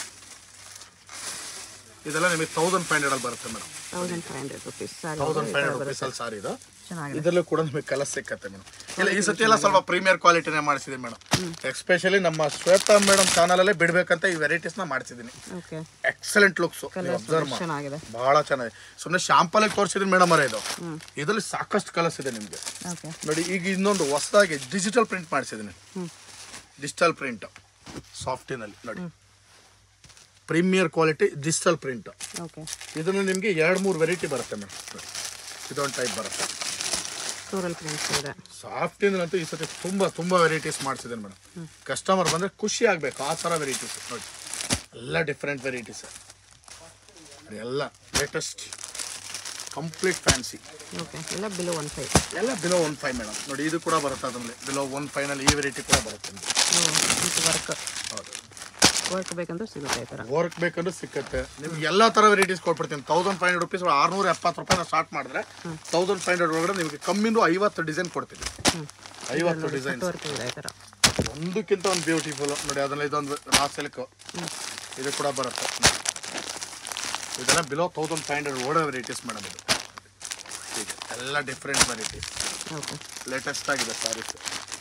ಇದೆಲ್ಲ ನಿಮಗೆ ತೌಸಂಡ್ ಫೈವ್ ಹಂಡ್ರೆಡ್ ಅಲ್ಲಿ ಬರುತ್ತೆ madam thousand five hundred rupees sari thousand five hundred rupees ಅಲ್ಲಿ ಸಾರಿ ಇದು ಚೆನ್ನಾಗಿದೆ ಇದರಲ್ಲೂ ಕೂಡ ನಿಮಗೆ ಕಲರ್ ಸಿಕ್ಕತ್ತೆ ಮೇಡಮ್ ಇಲ್ಲ ಈ ಸತಿ ಎಲ್ಲ ಸ್ವಲ್ಪ ಪ್ರೀಮಿಯರ್ ಕ್ವಾಲಿಟಿನೇ ಮಾಡಿಸಿದೆ ಮೇಡಮ್ ಎಸ್ಪೆಷಲಿ ನಮ್ಮ ಶ್ವೇತಾ ಮೇಡಮ್ ಚಾನಲ್ ಅಲ್ಲೇ ಬಿಡ್ಬೇಕಂತ ಈ ವೆರೈಟೀಸ್ ನ ಮಾಡಿಸಿದ್ದೀನಿ ಓಕೆ ಎಕ್ಸಲೆಂಟ್ ಲುಕ್ಸ್ ಅಬ್ಸರ್ವ್ ಮಾಡಿ ಚೆನ್ನಾಗಿದೆ ಬಹಳ ಚೆನ್ನಾಗಿದೆ ಸುಮ್ಮನೆ ಶಾಂಪಲ್ ಆಗಿ ತೋರಿಸಿದ್ದೀನಿ ಮೇಡಮ್ ಅವರೇ ಇದು ಇದರಲ್ಲಿ ಸಾಕಷ್ಟು ಕಲರ್ಸ್ ಇದೆ ನಿಮಗೆ ಓಕೆ ನೋಡಿ ಈಗ ಇನ್ನೊಂದು ಹೊಸದಾಗಿ ಡಿಜಿಟಲ್ ಪ್ರಿಂಟ್ ಮಾಡಿಸಿದ್ದೀನಿ ಹ್ಞೂ ಡಿಜಿಟಲ್ ಪ್ರಿಂಟ್ ಸಾಫ್ಟಿನಲ್ಲಿ ನೋಡಿ premier quality digital print okay ಇದನ್ನು ನಿಮಗೆ ಎರಡು ಮೂರು ವೆರೈಟಿ ಬರುತ್ತೆ ಮೇಡಮ್ ನೋಡಿ ಇದೊಂದು ಟೈಪ್ ಬರುತ್ತೆ ಫ್ಲೋರಲ್ ಪ್ರಿಂಟ್ಸ್ ಇದೆ ಸಾಫ್ಟಿನಲ್ಲಂತೂ ಈ ಸತಿ ತುಂಬ ತುಂಬ ವೆರೈಟೀಸ್ ಮಾಡಿಸಿದ್ದೀನಿ ಮೇಡಮ್ ಕಸ್ಟಮರ್ ಬಂದರೆ ಖುಷಿ ಆಗಬೇಕು ಆ ಥರ ವೆರೈಟೀಸ್ ನೋಡಿ ಎಲ್ಲ ಡಿಫ್ರೆಂಟ್ ವೆರೈಟೀಸ್ ಎಲ್ಲ ಲೇಟೆಸ್ಟ್ ಕಂಪ್ಲೀಟ್ ಫ್ಯಾನ್ಸಿ ಓಕೆ ಎಲ್ಲ ಬಿಲೋ ಒನ್ ಫೈವ್ ಎಲ್ಲ ಬಿಲೋ ಒನ್ ಫೈವ್ ಮೇಡಮ್ ನೋಡಿ ಇದು ಕೂಡ ಬರುತ್ತೆ ಅದರಲ್ಲಿ ಬಿಲೋ ಒನ್ ಫೈನಲ್ಲಿ ಈ ವೆರೈಟಿ ಕೂಡ ಬರುತ್ತೆ ನಿಮ್ಗೆ. ವಿತ್ ವರ್ಕ್ ಹೌದು ವರ್ಕ್ ಬೇಕಂದ್ರೆ ಸಿಗುತ್ತೆ ಈ ಥರ ವರ್ಕ್ ಬೇಕಂದ್ರೆ ಸಿಕ್ಕತ್ತೆ ನಿಮ್ಗೆ ಎಲ್ಲ ಥರ ವೆರೈಟೀಸ್ ಕೊಟ್ಬಿಡ್ತೀನಿ ತೌಸಂಡ್ ಫೈವ್ ಹಂಡ್ರೆಡ್ ರುಪೀಸ್ ಆರ್ನೂರ ಎಪ್ಪತ್ತು ರೂಪಾಯಿನ ಸ್ಟಾರ್ಟ್ ಮಾಡಿದ್ರೆ ತೌಸಂಡ್ ಫೈವ್ ಹಂಡ್ರೆಡ್ ಒಳಗಡೆ ನಿಮಗೆ ಕಮ್ಮಿಂದು ಐವತ್ತು ಡಿಸೈನ್ ಕೊಡ್ತೀನಿ ಹ್ಞೂ ಐವತ್ತು ಡಿಸೈನ್ ವರ್ಕ್ ಇದೆ ಈ ಥರ ಒಂದಕ್ಕಿಂತ ಒಂದು ಬ್ಯೂಟಿಫುಲ್ ನೋಡಿ ಅದರಲ್ಲಿ ಇದೊಂದು ರಾ ಸಿಲ್ಕ್ ಇದು ಕೂಡ ಬರುತ್ತೆ ಇದೆಲ್ಲ ಬಿಲೋ ತೌಸಂಡ್ ಫೈವ್ ಹಂಡ್ರೆಡ್ ಓಡೋ ವೆರೈಟೀಸ್ ಮೇಡಮ್ ಇದು ಹೀಗೆ ಎಲ್ಲ ಡಿಫ್ರೆಂಟ್ ವೆರೈಟೀಸ್ ಓಕೆ ಲೇಟೆಸ್ಟ್ ಆಗಿದೆ ಸಾರೀಸ್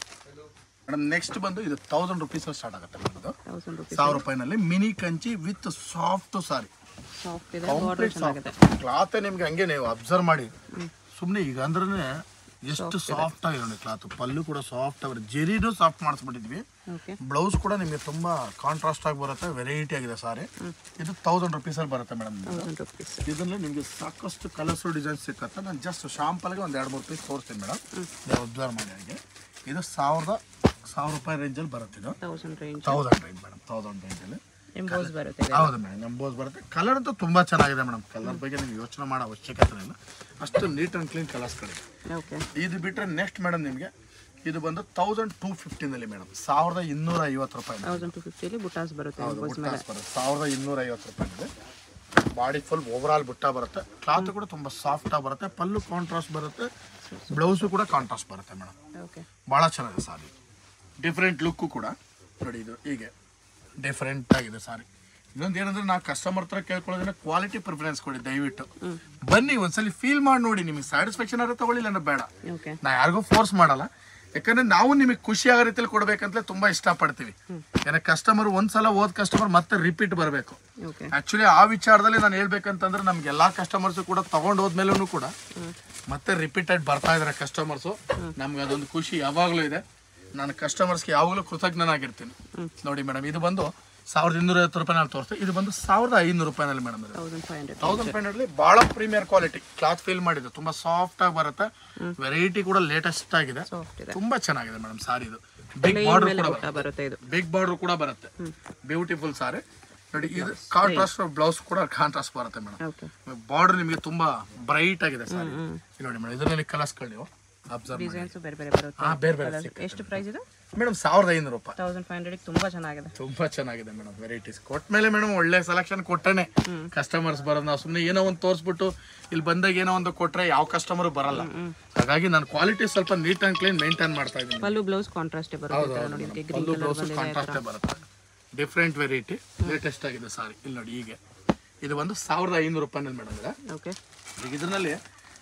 ಮೇಡಮ್ ನೆಕ್ಸ್ಟ್ ಬಂದು ಇದು ತೌಸಂಡ್ ರುಪೀಸ್ ಸ್ಟಾರ್ಟ್ ಆಗುತ್ತೆ ಮೇಡಮ್ ಇದು ತೌಸಂಡ್ ರುಪೀಸ್ ಸಾವಿರ ರೂಪಾಯಿನಲ್ಲಿ mini Kanchi with soft sari soft ಇದೆ ಬಾರ್ಡರ್ ಚೆನ್ನಾಗಿದೆ ಕ್ಲಾತ್ ನಿಮ್ಗೆ ಹಂಗೆ ನೀವು ಅಬ್ಸರ್ವ್ ಮಾಡಿ ಸುಮ್ಮನೆ ಈಗ ಅಂದ್ರೆ ಎಷ್ಟು ಸಾಫ್ಟ್ ಆಗಿದೆ ನೋಡಿ ಕ್ಲಾತ್ ಪಲ್ಲು ಕೂಡ ಸಾಫ್ಟ್ ಆಗಿದೆ ಜೆರಿನೂ ಸಾಫ್ಟ್ ಮಾಡಿಸ್ಬಿಟ್ಟಿದ್ವಿ ಓಕೆ ಬ್ಲೌಸ್ ಕೂಡ ನಿಮಗೆ ತುಂಬಾ ಕಾಂಟ್ರಾಸ್ಟ್ ಆಗಿ ಬರುತ್ತೆ ವೆರೈಟಿ ಆಗಿದೆ ಸಾರಿ ಇದು ತೌಸಂಡ್ ರುಪೀಸಲ್ಲಿ ಬರುತ್ತೆ ಮೇಡಮ್ ತೌಸಂಡ್ ರುಪೀಸ್ ಇದರಲ್ಲಿ ನಿಮಗೆ ಸಾಕಷ್ಟು ಕಲರ್ಸ್ ಡಿಸೈನ್ಸ್ ಸಿಕ್ಕತ್ತೆ ನಾನು ಜಸ್ಟ್ ಶಾಂಪಲ್ಗೆ ಒಂದು ಎರಡು ಮೂರು ಪೀಸ್ ತೋರಿಸ್ತೀನಿ ಮೇಡಮ್ ನೀವು ಅಬ್ಸರ್ವ್ ಮಾಡಿ ಹಾಗೆ ಇದು ಸಾವಿರದ ಸಾವಿರ ರೂಪಾಯಿ ರೇಂಜಲ್ಲಿ ಬರುತ್ತೆ ಇದು thousand range thousand range madam thousand ರೇಂಜಲ್ಲಿ ಎಂಬೋಸ್ ಬರುತ್ತೆ ಇದೆ. ಹೌದು ಮೇಡಮ್ ಎಂಬೋಸ್ ಬರುತ್ತೆ ಕಲರ್ ಅಂತೂ ತುಂಬಾ ಚೆನ್ನಾಗಿದೆ ಮೇಡಮ್ ಕಲರ್ ಬಗ್ಗೆ ನೀವು ಯೋಚನೆ ಮಾಡೋ ಅವಶ್ಯಕತೆ ಇಲ್ಲ ಅಷ್ಟು ನೀಟ್ ಆ್ಯಂಡ್ ಕ್ಲೀನ್ ಕಲರ್ಸ್ಗಳಿದೆ ಓಕೆ ಇದು ಬಿಟ್ಟರೆ ನೆಕ್ಸ್ಟ್ ಮೇಡಮ್ ನಿಮಗೆ ಇದು ಬಂದು ತೌಸಂಡ್ ಟೂ ಫಿಫ್ಟಿನಲ್ಲಿ ಮೇಡಮ್ ಸಾವಿರದ ಇನ್ನೂರ ಐವತ್ತು ರೂಪಾಯಿ ತೌಸಂಡ್ ಟು ಫಿಫ್ಟಿಲಿ ಬುಟಾಸ್ ಬರುತ್ತೆ ಹೌದು ಎಂಬೋಸ್ ಮೇಲೆ ಬುಟ್ಟಾಸ್ ಬರುತ್ತೆ ಸಾವಿರದ ಇನ್ನೂರ ಐವತ್ತು ರೂಪಾಯಿ ಇದೆ ಬಾಡಿ ಫುಲ್ ಓವರಾಲ್ ಬುಟ್ಟ ಬರುತ್ತೆ ಕ್ಲಾತ್ ಕೂಡ ತುಂಬ ಸಾಫ್ಟ್ ಆಗಿ ಬರುತ್ತೆ ಪಲ್ಲು ಕಾಂಟ್ರಾಸ್ಟ್ ಬರುತ್ತೆ ಬ್ಲೌಸು ಕೂಡ ಕಾಂಟ್ರಾಸ್ಟ್ ಬರುತ್ತೆ ಮೇಡಮ್ ಓಕೆ ಭಾಳ ಚೆನ್ನಾಗಿದೆ ಸಾರಿ ಡಿಫ್ರೆಂಟ್ ಲುಕ್ಕು ಕೂಡ ನೋಡಿ ಇದು ಹೀಗೆ ಡಿಫ್ರೆಂಟ್ ಆಗಿದೆ ಸಾರಿ ಇನ್ನೊಂದು ಏನಂದ್ರೆ ನಾವು ಕಸ್ಟಮರ್ ಹತ್ರ ಕೇಳ್ಕೊಳ್ಳೋದ್ರೆ ಕ್ವಾಲಿಟಿ ಪ್ರಿಫರೆನ್ಸ್ ಕೊಡಿ ದಯವಿಟ್ಟು ಬನ್ನಿ ಒಂದ್ಸಲಿ ಫೀಲ್ ಮಾಡಿ ನೋಡಿ ನಿಮಗೆ ಸ್ಯಾಟಿಸ್ಫ್ಯಾಕ್ಷನ್ ಆದ್ರೆ ತಗೊಳ್ಳಿಲ್ಲ ಅಂದ್ರೆ ಬೇಡ ಓಕೆ ನಾ ಯಾರಿಗೂ ಫೋರ್ಸ್ ಮಾಡಲ್ಲ ಯಾಕಂದ್ರೆ ನಾವು ನಿಮಗೆ ಖುಷಿ ಆಗೋ ರೀತಿಯಲ್ಲಿ ಕೊಡ್ಬೇಕಂತಲೇ ತುಂಬಾ ಇಷ್ಟಪಡ್ತೀವಿ ಯಾಕಂದ್ರೆ ಕಸ್ಟಮರ್ ಒಂದ್ಸಲ ಹೋದ್ ಕಸ್ಟಮರ್ ಮತ್ತೆ ರಿಪೀಟ್ ಬರಬೇಕು ಓಕೆ ಆಕ್ಚುಲಿ ಆ ವಿಚಾರದಲ್ಲಿ ನಾನು ಹೇಳ್ಬೇಕಂತಂದ್ರೆ ನಮ್ಗೆ ಎಲ್ಲಾ ಕಸ್ಟಮರ್ಸ್ ಕೂಡ ತಗೊಂಡು ಹೋದ್ಮೇಲೂ ಕೂಡ ಮತ್ತೆ ರಿಪೀಟೆಡ್ ಬರ್ತಾ ಇದಾರೆ ಕಸ್ಟಮರ್ಸು ನಮ್ಗೆ ಅದೊಂದು ಖುಷಿ ಯಾವಾಗಲೂ ಇದೆ ನಾನು ಕಸ್ಟಮರ್ಸ್ಗೆ ಯಾವಾಗಲೂ ಕೃತಜ್ಞನಾಗಿರ್ತೀನಿ ನೋಡಿ ಮೇಡಮ್ ಇದು ಬಂದು ಸಾವಿರದ ಇನ್ನೂರ ಐವತ್ತು ರೂಪಾಯಿ ನಾನು ತೋರಿಸ್ತೀನಿ ಇದು ಬಂದು ಸಾವಿರದ ಐನೂರು ರೂಪಾಯಿನಲ್ಲಿ ಮೇಡಮ್ ಇದು thousand five hundred thousand five ಹಂಡ್ರೆಡ್ಲಿ ಭಾಳ ಪ್ರೀಮಿಯರ್ ಕ್ವಾಲಿಟಿ ಕ್ಲಾತ್ ಫೀಲ್ ಮಾಡಿದ್ದು ತುಂಬಾ ಸಾಫ್ಟ್ ಆಗಿ ಬರುತ್ತೆ ವೆರೈಟಿ ಕೂಡ ಲೇಟೆಸ್ಟ್ ಆಗಿದೆ ಸಾಫ್ಟ್ ಇದೆ ತುಂಬಾ ಚೆನ್ನಾಗಿದೆ ಮೇಡಮ್ ಸಾರಿ ಇದು ಬಿಗ್ ಪ್ಲೇನ್ ಬಾರ್ಡರ್ ಮೇಲೆ ಕೂಡ ಬುಟ್ಟ ಬರುತ್ತೆ ಇದು ಬಿಗ್ ಬಾರ್ಡರ್ ಕೂಡ ಬರುತ್ತೆ ಬ್ಯೂಟಿಫುಲ್ ಸಾರಿ ನೋಡಿ ಇದು ಕಾಂಟ್ರಾಸ್ಟ್ ಬ್ಲೌಸ್ ಕೂಡ ಕಾಂಟ್ರಾಸ್ಟ್ ಬರುತ್ತೆ ಮೇಡಮ್ ಓಕೆ ಬಾರ್ಡರ್ ನಿಮಗೆ ತುಂಬಾ ಬ್ರೈಟ್ ಆಗಿದೆ ಸಾರಿ ಇಲ್ಲಿ ನೋಡಿ ಮೇಡಮ್ ಇದರಲ್ಲಿ ಕಲರ್ಸ್ಗಳು ನೀವು ಅಬ್ಸರ್ವ್ ಮಾಡಿ ಡಿಸೈನ್ಸ್ ಬೇರೆ ಬೇರೆ ಬರುತ್ತೆ ಹಾ ಬೇರೆ ಬೇರೆ Colours. ಎಷ್ಟು ಪ್ರೈಸ್ ಇದು ಮೇಡಮ್ ಸಾವಿರದ ಐನೂರು ರೂಪಾಯಿ ತೌಸಂಡ್ ಫೈವ್ ಹಂಡ್ರೆಡ್ ತುಂಬಾ ಚೆನ್ನಾಗಿದೆ ತುಂಬಾ ಚೆನ್ನಾಗಿದೆ ಮೇಡಮ್ ವೆರೈಟೀಸ್ ಕೊಟ್ಮೇಲೆ ಮೇಡಮ್ ಒಳ್ಳೆ ಸೆಲೆಕ್ಷನ್ ಕೊಟ್ಟನೆ ಕಸ್ಟಮರ್ಸ್ ಬರೋದು ನಾವು ಸುಮ್ಮನೆ ಏನೋ ಒಂದು ತೋರಿಸ್ಬಿಟ್ಟು ಇಲ್ಲಿ ಬಂದಾಗ ಏನೋ ಒಂದು ಕೊಟ್ರೆ ಯಾವ ಕಸ್ಟಮರ್ ಬರಲ್ಲ ಹಾಗಾಗಿ ನಾನು ಕ್ವಾಲಿಟಿ ಸ್ವಲ್ಪ ನೀಟ್ ಅಂಡ್ ಕ್ಲೀನ್ ಮೇಂಟೈನ್ ಮಾಡ್ತಾ ಇದ್ದೀನಿ ಪಲ್ಲು ಬ್ಲೌಸ್ ಕಾಂಟ್ರಾಸ್ಟೇ ಬರುತ್ತೆ ಈ ಥರ ನೋಡಿ ಇದಕ್ಕೆ ಗ್ರೀನ್ ಪಲ್ಲು ಕಲರ್ ಬ್ಲೌಸ್ ಬಂದಿದೆ ಕಾಂಟ್ರಾಸ್ಟೇ ಬರುತ್ತೆ ಡಿಫ್ರೆಂಟ್ ವೆರೈಟಿ ಲೇಟೆಸ್ಟ್ ಆಗಿದೆ ಸಾರಿ ಇಲ್ಲಿ ನೋಡಿ ಹೀಗೆ ಇದು ಒಂದು ಸಾವಿರದ ಐನೂರು ರೂಪಾಯಿನಲ್ಲಿ ಮೇಡಮ್ ಇದೆ ಓಕೆ ಈಗ ಇದರಲ್ಲಿ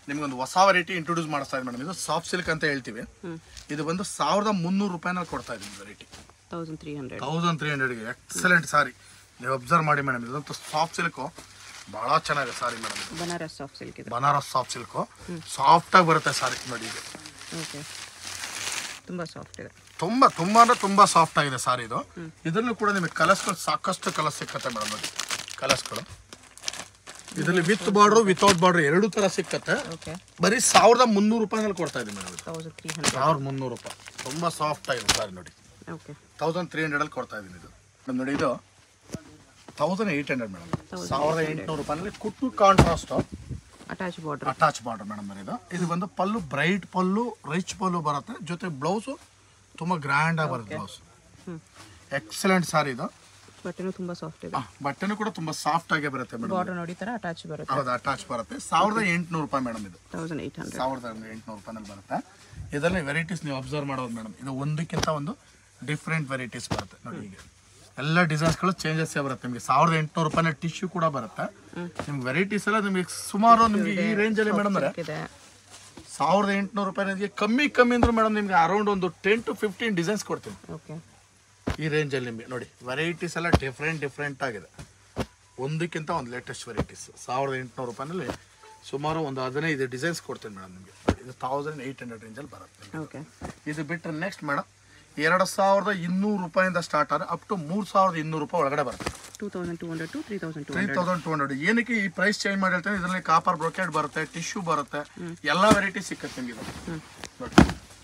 ನಿಮ್ಗೊಂದು ಹೊಸ ವೆರೈಟಿ ಇಂಟ್ರೊಡ್ಯೂಸ್ ಮಾಡಿಸ್ತಾ ಇದ್ದೀನಿ ಮೇಡಮ್ ಇದು ಸಾಫ್ಟ್ ಸಿಲ್ಕ್ ಅಂತ ಹೇಳ್ತೀವಿ ಇದು ಬಂದು ಸಾವಿರದ ಮುನ್ನೂರು ರೂಪಾಯಿನಲ್ಲಿ ಕೊಡ್ತಾ ಇದ್ದೀನಿ variety thousand three hundred thousand three ಹಂಡ್ರೆಡ್ಗೆ ಎಕ್ಸಲೆಂಟ್ ಸಾರಿ ನೀವು ಅಬ್ಸರ್ವ್ ಮಾಡಿ ಮೇಡಮ್ ಇದಂತೂ ಸಾಫ್ಟ್ ಸಿಲ್ಕು ಭಾಳ ಚೆನ್ನಾಗಿದೆ ಸಾರಿ ಮೇಡಮ್ ಇದು ಬನಾರಸ್ ಸಾಫ್ಟ್ ಸಿಲ್ಕ್ ಇದೆ ಬನಾರಸ್ ಸಾಫ್ಟ್ ಸಿಲ್ಕು ಸಾಫ್ಟಾಗಿ ಬರುತ್ತೆ ಸಾರಿ ನೋಡಿ ಇದು ಓಕೆ ತುಂಬ ಸಾಫ್ಟ್ ಇದೆ ತುಂಬ ತುಂಬ ಅಂದ್ರೆ ತುಂಬ ಸಾಫ್ಟ್ ಆಗಿದೆ ಸಾರಿ ಇದು ಇದರಲ್ಲೂ ಕೂಡ ನಿಮಗೆ ಕಲರ್ಸ್ಗಳು ಸಾಕಷ್ಟು ಕಲರ್ಸ್ ಸಿಕ್ಕತ್ತೆ ಮೇಡಮ್ ನೋಡಿ ಕಲರ್ಸ್ಗಳು ಇದರಲ್ಲಿ ವಿತ್ ಬಾರ್ಡ್ರು ವಿತೌಟ್ ಬಾರ್ಡ್ರು ಎರಡು ಥರ ಸಿಕ್ಕತ್ತೆ ಓಕೆ ಬರೀ ಸಾವಿರದ ಮುನ್ನೂರು ರೂಪಾಯಿನಲ್ಲಿ ಕೊಡ್ತಾ ಇದ್ದೀನಿ ಮೇಡಮ್ ತೌಸಂಡ್ ತ್ರೀ ಹಂಡ್ರೆಡ್ ಸಾವಿರದ ಮುನ್ನೂರು ರೂಪಾಯಿ ತುಂಬ ಸಾಫ್ಟ್ ಆಗಿದೆ ಸಾರಿ ನೋಡಿ ಓಕೆ ತೌಸಂಡ್ ತ್ರೀ ಹಂಡ್ರೆಡಲ್ಲಿ ಕೊಡ್ತಾ ಇದ್ದೀನಿ ಇದು ಮೇಡಮ್ ನೋಡಿ ಇದು ತೌಸಂಡ್ ಏಯ್ಟ್ ಹಂಡ್ರೆಡ್ ಮೇಡಮ್ ಸಾವಿರದ ಎಂಟುನೂರು ರೂಪಾಯಿನಲ್ಲಿ ಕುಟ್ಟು contrast attach border attach border madam ಇದು ಇದು ಬಂದು ಪಲ್ಲು ಬ್ರೈಟ್ ಪಲ್ಲು ರಿಚ್ ಪಲ್ಲು ಬರುತ್ತೆ ಜೊತೆ ಬ್ಲೌಸು ತುಂಬ ಗ್ರ್ಯಾಂಡ್ ಆಗಿ ಬರುತ್ತೆ ಬ್ಲೌಸ್ ಹ್ಞೂ ಎಕ್ಸಲೆಂಟ್ ಸಾರಿ ಇದು ಬಟ್ಟೆನೂ ತುಂಬ ಸಾಫ್ಟ್ ಇದೆ ಆ, ಬಟ್ಟೆನೂ ಕೂಡ ತುಂಬ ಸಾಫ್ಟ್ ಆಗೇ ಬರುತ್ತೆ ಮೇಡಮ್ ಬಾರ್ಡರ್ ನೋಡಿ ಥರ ಅಟ್ಯಾಚ್ ಬರುತ್ತೆ ಹೌದು ಅಟ್ಯಾಚ್ ಬರುತ್ತೆ ಸಾವಿರದ ಎಂಟುನೂರು ರೂಪಾಯಿ ಮೇಡಮ್ ಇದು ತೌಸಂಡ್ ಏಯ್ಟ್ ಹಂಡ್ರೆಡ್ ಸಾವಿರದ ಎಂಟುನೂರು ರೂಪಾಯಿನಲ್ಲಿ ಬರುತ್ತೆ ಇದರಲ್ಲಿ ವೆರೈಟೀಸ್ ನೀವು ಅಬ್ಸರ್ವ್ ಮಾಡೋದು ಮೇಡಮ್ ಇದು ಒಂದಕ್ಕಿಂತ ಒಂದು ಡಿಫ್ರೆಂಟ್ ವೆರೈಟೀಸ್ ಬರುತ್ತೆ ನೋಡಿ ಈಗ ಎಲ್ಲ ಡಿಸೈನ್ಸ್ಗಳು ಚೇಂಜಸ್ ಬರುತ್ತೆ ನಿಮಗೆ ಸಾವಿರದ ಎಂಟುನೂರು ರೂಪಾಯಿನ ಟಿಶ್ಯೂ ಕೂಡ ಬರುತ್ತೆ ನಿಮ್ಗೆ ವೆರೈಟೀಸ್ ಎಲ್ಲ ನಿಮಗೆ ಸುಮಾರು ನಿಮಗೆ ಈ ರೇಂಜಲ್ಲಿ ಮೇಡಮ್ ಇದೆ ಸಾವಿರದ ಎಂಟುನೂರು ರೂಪಾಯಿಗೆ ಕಮ್ಮಿ ಕಮ್ಮಿ ಅಂದ್ರೆ ಮೇಡಮ್ ನಿಮ್ಗೆ ಅರೌಂಡ್ ಒಂದು ಟೆನ್ ಟು ಫಿಫ್ಟೀನ್ ಡಿಸೈನ್ಸ್ ಕೊಡ್ತೀನಿ ಓಕೆ ಈ ರೇಂಜಲ್ಲಿ ನಿಮಗೆ ನೋಡಿ ವೆರೈಟೀಸ್ ಎಲ್ಲ ಡಿಫ್ರೆಂಟ್ ಡಿಫ್ರೆಂಟ್ ಆಗಿದೆ ಒಂದಕ್ಕಿಂತ ಒಂದು ಲೇಟೆಸ್ಟ್ ವೆರೈಟೀಸ್ ಸಾವಿರದ ಎಂಟುನೂರು ರೂಪಾಯಿನಲ್ಲಿ ಸುಮಾರು ಒಂದು ಹದಿನೈದು ಡಿಸೈನ್ಸ್ ಕೊಡ್ತೀನಿ ಮೇಡಮ್ ನಿಮಗೆ ಇದು ತೌಸಂಡ್ ಏಯ್ಟ್ ಹಂಡ್ರೆಡ್ ರೇಂಜಲ್ಲಿ ಬರುತ್ತೆ ಓಕೆ ಇದು ಬಿಟ್ಟರೆ ನೆಕ್ಸ್ಟ್ ಮೇಡಮ್ ಎರಡು ಸಾವಿರದ ಇನ್ನೂರು ರೂಪಾಯಿಂದ ಸ್ಟಾರ್ಟ್ ಆದರೆ ಅಪ್ ಟು ಮೂರು ಸಾವಿರದ ಇನ್ನೂರು ರೂಪಾಯಿ ಒಳಗಡೆ ಬರುತ್ತೆ two thousand two hundred to three thousand two three thousand two hundred ಏನಕ್ಕೆ ಈ ಪ್ರೈಸ್ ಚೇಂಜ್ ಮಾಡಿ ಹೇಳ್ತೇನೆ ಇದರಲ್ಲಿ ಕಾಪರ್ ಬ್ರೊಕೆಟ್ ಬರುತ್ತೆ ಟಿಶ್ಯೂ ಬರುತ್ತೆ ಎಲ್ಲ ವೆರೈಟಿ ಸಿಕ್ಕತ್ತೆ ನಿಮಗೆ ಇದು. ನೋಡಿ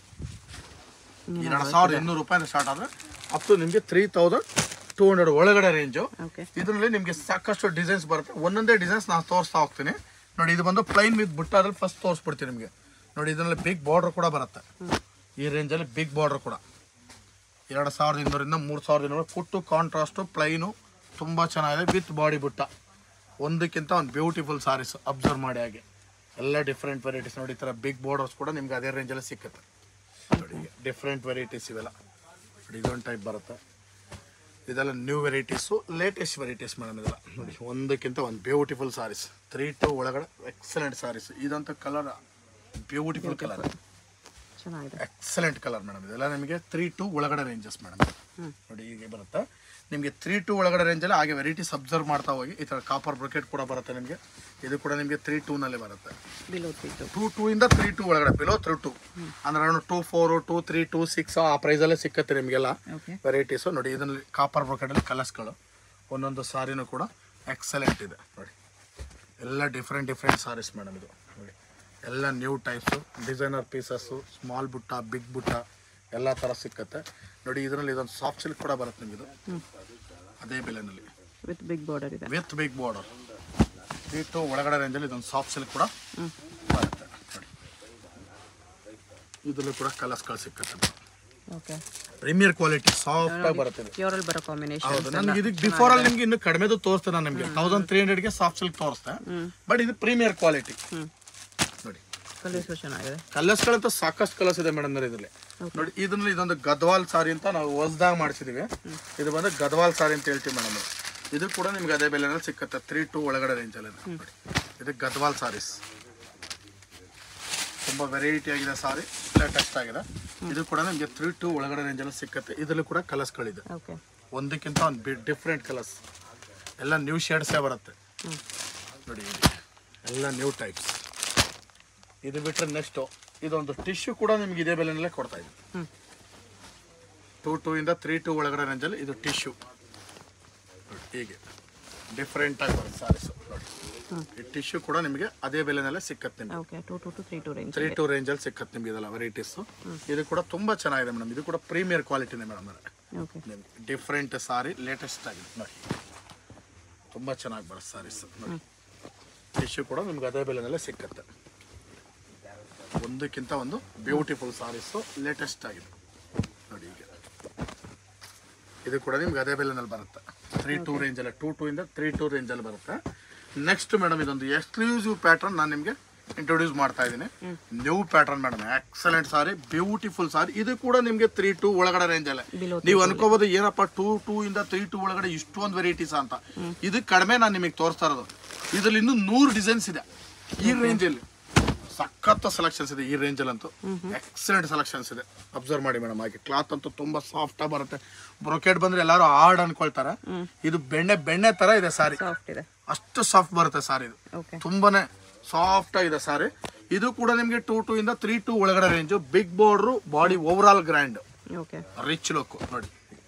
ಈ ಎರಡು ಸಾವಿರದ ಇನ್ನೂರು ರೂಪಾಯಿಂದ ಸ್ಟಾರ್ಟ್ ಆದರೆ ಅಪ್ ಟು ನಿಮಗೆ ತ್ರೀ ತೌಸಂಡ್ ಟೂ ಹಂಡ್ರೆಡ್ ಒಳಗಡೆ ರೇಂಜು ಓಕೆ ಇದರಲ್ಲಿ ನಿಮಗೆ ಸಾಕಷ್ಟು ಡಿಸೈನ್ಸ್ ಬರುತ್ತೆ ಒಂದೊಂದೇ ಡಿಸೈನ್ಸ್ ನಾನು ತೋರಿಸ್ತಾ ಹೋಗ್ತೀನಿ ನೋಡಿ ಇದು ಬಂದು ಪ್ಲೈನ್ ವಿತ್ ಬುಟ್ಟ ಅದ್ರಲ್ಲಿ ಫಸ್ಟ್ ತೋರಿಸ್ಬಿಡ್ತೀನಿ ನಿಮಗೆ ನೋಡಿ ಇದರಲ್ಲಿ ಬಿಗ್ ಬಾರ್ಡರ್ ಕೂಡ ಬರುತ್ತೆ ಈ ರೇಂಜಲ್ಲಿ ಬಿಗ್ ಬಾರ್ಡರ್ ಕೂಡ ಎರಡು ಸಾವಿರದ ಇನ್ನೂರಿಂದ ಮೂರು ಸಾವಿರದ ಇನ್ನೂರು ಕುಟ್ಟು ಕಾಂಟ್ರಾಸ್ಟು ಪ್ಲೈನು ತುಂಬ ಚೆನ್ನಾಗಿದೆ ವಿತ್ ಬಾಡಿ ಬುಟ್ಟ ಒಂದಕ್ಕಿಂತ ಒಂದು ಬ್ಯೂಟಿಫುಲ್ ಸಾರೀಸ್ ಅಬ್ಸರ್ವ್ ಮಾಡಿ ಹಾಗೆ ಎಲ್ಲ ಡಿಫ್ರೆಂಟ್ ವೆರೈಟೀಸ್ ನೋಡಿ ಈ ಥರ ಬಿಗ್ ಬಾರ್ಡರ್ಸ್ ಕೂಡ ನಿಮ್ಗೆ ಅದೇ ರೇಂಜಲ್ಲಿ ಸಿಕ್ಕತ್ತೆ ನೋಡಿ ಡಿಫ್ರೆಂಟ್ ವೆರೈಟೀಸ್ ಇವೆಲ್ಲ ನೋಡಿ ಇದೊಂದು ಟೈಪ್ ಬರುತ್ತೆ ಇದೆಲ್ಲ new varieties latest varieties madam ಇದೆಲ್ಲ ನೋಡಿ ಒಂದಕ್ಕಿಂತ ಒಂದು ಬ್ಯೂಟಿಫುಲ್ ಸಾರೀಸ್ ತ್ರೀ ಟು ಒಳಗಡೆ ಎಕ್ಸಲೆಂಟ್ ಸಾರೀಸ್ ಇದಂತ ಕಲರ್ ಬ್ಯೂಟಿಫುಲ್ ಕಲರ್ ಚೆನ್ನಾಗಿದೆ ಎಕ್ಸಲೆಂಟ್ ಕಲರ್ ಮೇಡಮ್ ಇದೆಲ್ಲ ನಿಮಗೆ ತ್ರೀ ಟು ಒಳಗಡೆ ರೇಂಜಸ್ ಮೇಡಮ್ ನೋಡಿ ಹೀಗೆ ಬರುತ್ತೆ ನಿಮಗೆ ತ್ರೀ ಟು ಒಳಗಡೆ ರೇಂಜಲ್ಲಿ ಹಾಗೆ ವೆರೈಟೀಸ್ ಅಬ್ಸರ್ವ್ ಮಾಡ್ತಾ ಹೋಗಿ ಈ ಥರ ಕಾಪರ್ ಬ್ರೊಕೆಟ್ ಕೂಡ ಬರುತ್ತೆ ನಿಮಗೆ ಇದು ಕೂಡ ನಿಮಗೆ ತ್ರೀ ಟೂನಲ್ಲಿ ಬರುತ್ತೆ below three to two two ಇಂದ ತ್ರೀ ಟೂ ಒಳಗಡೆ ಬಿಲೋ ತ್ರೀ ಟೂ ಅಂದ್ರೆ around two four two three two six ಆ ಪ್ರೈಸಲ್ಲೇ ಸಿಕ್ಕತ್ತೆ ನಿಮಗೆಲ್ಲ ಓಕೆ ವೆರೈಟೀಸು ನೋಡಿ ಇದರಲ್ಲಿ ಕಾಪರ್ ಬ್ರೊಕೆಟಲ್ಲಿ ಕಲರ್ಸ್ಗಳು ಒಂದೊಂದು ಸಾರಿನೂ ಕೂಡ ಎಕ್ಸಲೆಂಟ್ ಇದೆ ನೋಡಿ ಎಲ್ಲ ಡಿಫ್ರೆಂಟ್ ಡಿಫ್ರೆಂಟ್ ಸಾರೀಸ್ ಮೇಡಮ್ ಇದು ನೋಡಿ ಎಲ್ಲ new types designer pieces small butta big butta ಎಲ್ಲ ಥರ ಸಿಕ್ಕತ್ತೆ ನೋಡಿ ಇದರಲ್ಲಿ ಇದೊಂದು ಸಾಫ್ಟ್ ಸಿಲ್ಕ್ ಕೂಡ ಬರುತ್ತೆ ನಿಮಗಿದು ಅದೇ ಬೆಲೆನಲ್ಲಿ ವಿತ್ ಬಿಗ್ ಬಾರ್ಡರ್ ಇದೆ with big border three two ಒಳಗಡೆ ರೇಂಜಲ್ಲಿ ಇದೊಂದು ಸಾಫ್ಟ್ ಸಿಲ್ಕ್ ಕೂಡ ಬರುತ್ತೆ ನೋಡಿ ಇದರಲ್ಲೂ ಕೂಡ ಕಲರ್ಸ್ಗಳು ಸಿಕ್ಕತ್ತೆ ಓಕೆ ಪ್ರೀಮಿಯರ್ ಕ್ವಾಲಿಟಿ ಸಾಫ್ಟ್ ಆಗಿ ಬರುತ್ತೆ ಇದು. ಪ್ಯೂರಲ್ಲಿ ಬರೋ ಕಾಂಬಿನೇಷನ್ ಹೌದು ನನಗೆ ಇದಕ್ಕೆ ಬಿಫೋರ್ ಅಲ್ಲಿ ನಿಮ್ಗೆ ಇನ್ನು ಕಡಿಮೆದು ತೋರಿಸ್ತೆ ನಾನು ನಿಮಗೆ ತೌಸಂಡ್ ತ್ರೀ ಹಂಡ್ರೆಡ್ಗೆ ಸಾಫ್ಟ್ ಸಿಲ್ಕ್ ತೋರಿಸ್ತೆ ಬಟ್ ಇದು ಪ್ರೀಮಿಯರ್ ಕ್ವಾಲಿಟಿ ಹ್ಞೂ ನೋಡಿ ಕಲರ್ಸು ಚೆನ್ನಾಗಿದೆ ಕಲರ್ಸ್ಗಳಂತ ಸಾಕಷ್ಟು ಕಲರ್ಸ್ ಇದೆ ಮೇಡಮ್ ಇದರಲ್ಲಿ ನೋಡಿ ಇದನ್ನ ಇದೊಂದು ಗದ್ವಾಲ್ ಸಾರಿ ಅಂತ ನಾವು ಹೊಸದಾಗಿ ಮಾಡಿಸಿದೀವಿ ಇದು ಬಂದು ಗದ್ವಾಲ್ ಸಾರಿ ಅಂತ ಹೇಳ್ತೀವಿ ಮೇಡಮ್ ಇದು ಕೂಡ ನಿಮ್ಗೆ ಅದೇ ಬೆಲೆನಲ್ಲಿ ಸಿಕ್ಕತ್ತೆ ತ್ರೀ ಟು ಒಳಗಡೆ ರೇಂಜಲ್ಲಿ ನೋಡಿ ಇದು ಗದ್ವಾಲ್ ಸಾರೀಸ್ ತುಂಬ ವೆರೈಟಿ ಆಗಿದೆ ಸಾರಿ ಲೇಟೆಸ್ಟ್ ಆಗಿದೆ ಇದು ಕೂಡ ನಿಮಗೆ ತ್ರೀ ಟು ಒಳಗಡೆ ರೇಂಜಲ್ಲಿ ಸಿಕ್ಕತ್ತೆ ಇದರಲ್ಲೂ ಕೂಡ ಕಲರ್ಸ್ಗಳಿದೆ ಓಕೆ ಒಂದಕ್ಕಿಂತ ಒಂದು ಬಿ ಡಿಫ್ರೆಂಟ್ ಕಲರ್ಸ್ ಎಲ್ಲ ನ್ಯೂ ಶೇಡ್ಸೇ ಬರುತ್ತೆ ಹ್ಞೂ ನೋಡಿ ಇದು ಎಲ್ಲ ನ್ಯೂ ಟೈಪ್ಸ್ ಇದು ಬಿಟ್ಟರೆ ನೆಕ್ಸ್ಟು ಇದೊಂದು ಟಿಶ್ಯೂ ಕೂಡ ನಿಮ್ಗೆ ಇದೇ ಬೆಲೆನಲ್ಲೇ ಕೊಡ್ತಾ ಇದೆ ಹ್ಞೂ ಟೂ ಟೂ ಇಂದ ತ್ರೀ ಟೂ ಒಳಗಡೆ ರೇಂಜಲ್ಲಿ ಇದು ಟಿಶ್ಯೂ ನೋಡಿ ಹೀಗೆ ಡಿಫ್ರೆಂಟಾಗಿ ಬರುತ್ತೆ ಸಾರೀಸು ನೋಡಿ ಈ ಟಿಶ್ಯೂ ಕೂಡ ನಿಮಗೆ ಅದೇ ಬೆಲೆನಲ್ಲೇ ಸಿಕ್ಕತ್ತೆ ನಿಮಗೆ okay two to two three to range three two ರೇಂಜಲ್ಲಿ ಸಿಕ್ಕತ್ತೆ ನಿಮಗೆ ಇದೆಲ್ಲ ವೆರೈಟೀಸು ಇದು ಕೂಡ ತುಂಬ ಚೆನ್ನಾಗಿದೆ ಮೇಡಮ್ ಇದು ಕೂಡ ಪ್ರೀಮಿಯರ್ ಕ್ವಾಲಿಟಿನೇ madam okay different sari latest ಆಗಿದೆ ನೋಡಿ ತುಂಬ ಚೆನ್ನಾಗಿ ಬರುತ್ತೆ ಸಾರೀಸ್ ನೋಡಿ ಟಿಶ್ಯೂ ಕೂಡ ನಿಮ್ಗೆ ಅದೇ ಬೆಲೆನಲ್ಲೇ ಸಿಕ್ಕತ್ತೆ ಒಂದಕ್ಕಿಂತ ಒಂದು ಬ್ಯೂಟಿಫುಲ್ ಸಾರೀಸು ಲೇಟೆಸ್ಟ್ ಆಗಿದೆ ನೋಡಿ ಈಗ ಇದು ಕೂಡ ನಿಮ್ಗೆ ಅದೇ ಬೆಲೆನಲ್ಲಿ ಬರುತ್ತೆ ತ್ರೀ ಟೂ ರೇಂಜಲ್ಲಿ ಟೂ ಟೂ ಇಂದ ತ್ರೀ ಟೂ ರೇಂಜಲ್ಲಿ ಬರುತ್ತೆ ನೆಕ್ಸ್ಟ್ ಮೇಡಮ್ ಇದೊಂದು ಎಕ್ಸ್ಕ್ಲೂಸಿವ್ ಪ್ಯಾಟರ್ನ್ ನಾನು ನಿಮಗೆ ಇಂಟ್ರೊಡ್ಯೂಸ್ ಮಾಡ್ತಾ ಇದ್ದೀನಿ new pattern madam excellent sari beautiful sari ಇದು ಕೂಡ ನಿಮಗೆ ತ್ರೀ ಟೂ ಒಳಗಡೆ ರೇಂಜಲ್ಲೇ Below ನೀವು ಅನ್ಕೋಬಹುದು ಏನಪ್ಪ ಟೂ ಟೂ ಇಂದ ತ್ರೀ ಟೂ ಒಳಗಡೆ ಇಷ್ಟೊಂದು ವೆರೈಟೀಸ್ ಅಂತ ಇದು ಕಡಿಮೆ ನಾನು ನಿಮಗೆ ತೋರಿಸ್ತಾ ಇರೋದು ಇದ್ರಲ್ಲಿ ಇನ್ನೂ ನೂರು ಡಿಸೈನ್ಸ್ ಇದೆ ಈ ರೇಂಜಲ್ಲಿ ಸಖತ್ ಸೆಲೆಕ್ಷನ್ಸ್ ಇದೆ ಈ ರೇಂಜಲ್ಲಂತೂ ಎಕ್ಸಲೆಂಟ್ ಸೆಲೆಕ್ಷನ್ಸ್ ಇದೆ ಅಬ್ಸರ್ವ್ ಮಾಡಿ ಮೇಡಮ್ ಹಾಗೆ ಕ್ಲಾತ್ ಅಂತೂ ತುಂಬಾ ಸಾಫ್ಟ್ ಆಗಿ ಬರುತ್ತೆ ಬ್ರೊಕೆಟ್ ಬಂದ್ರೆ ಎಲ್ಲರೂ ಹಾರ್ಡ್ ಅನ್ಕೊಳ್ತಾರೆ ಇದು ಬೆಣ್ಣೆ ಬೆಣ್ಣೆ ತರ ಇದೆ ಸಾರಿ ಸಾಫ್ಟ್ ಇದೆ ಅಷ್ಟು ಸಾಫ್ಟ್ ಬರುತ್ತೆ ಸಾರಿ ಇದು ಓಕೆ ತುಂಬಾನೇ ಸಾಫ್ಟ್ ಆಗಿದೆ ಸಾರಿ ಇದು ಕೂಡ ನಿಮಗೆ ಟೂ ಟೂ ಇಂದ ತ್ರೀ ಟೂ ಒಳಗಡೆ range big border body over all grand okay rich look ನೋಡಿ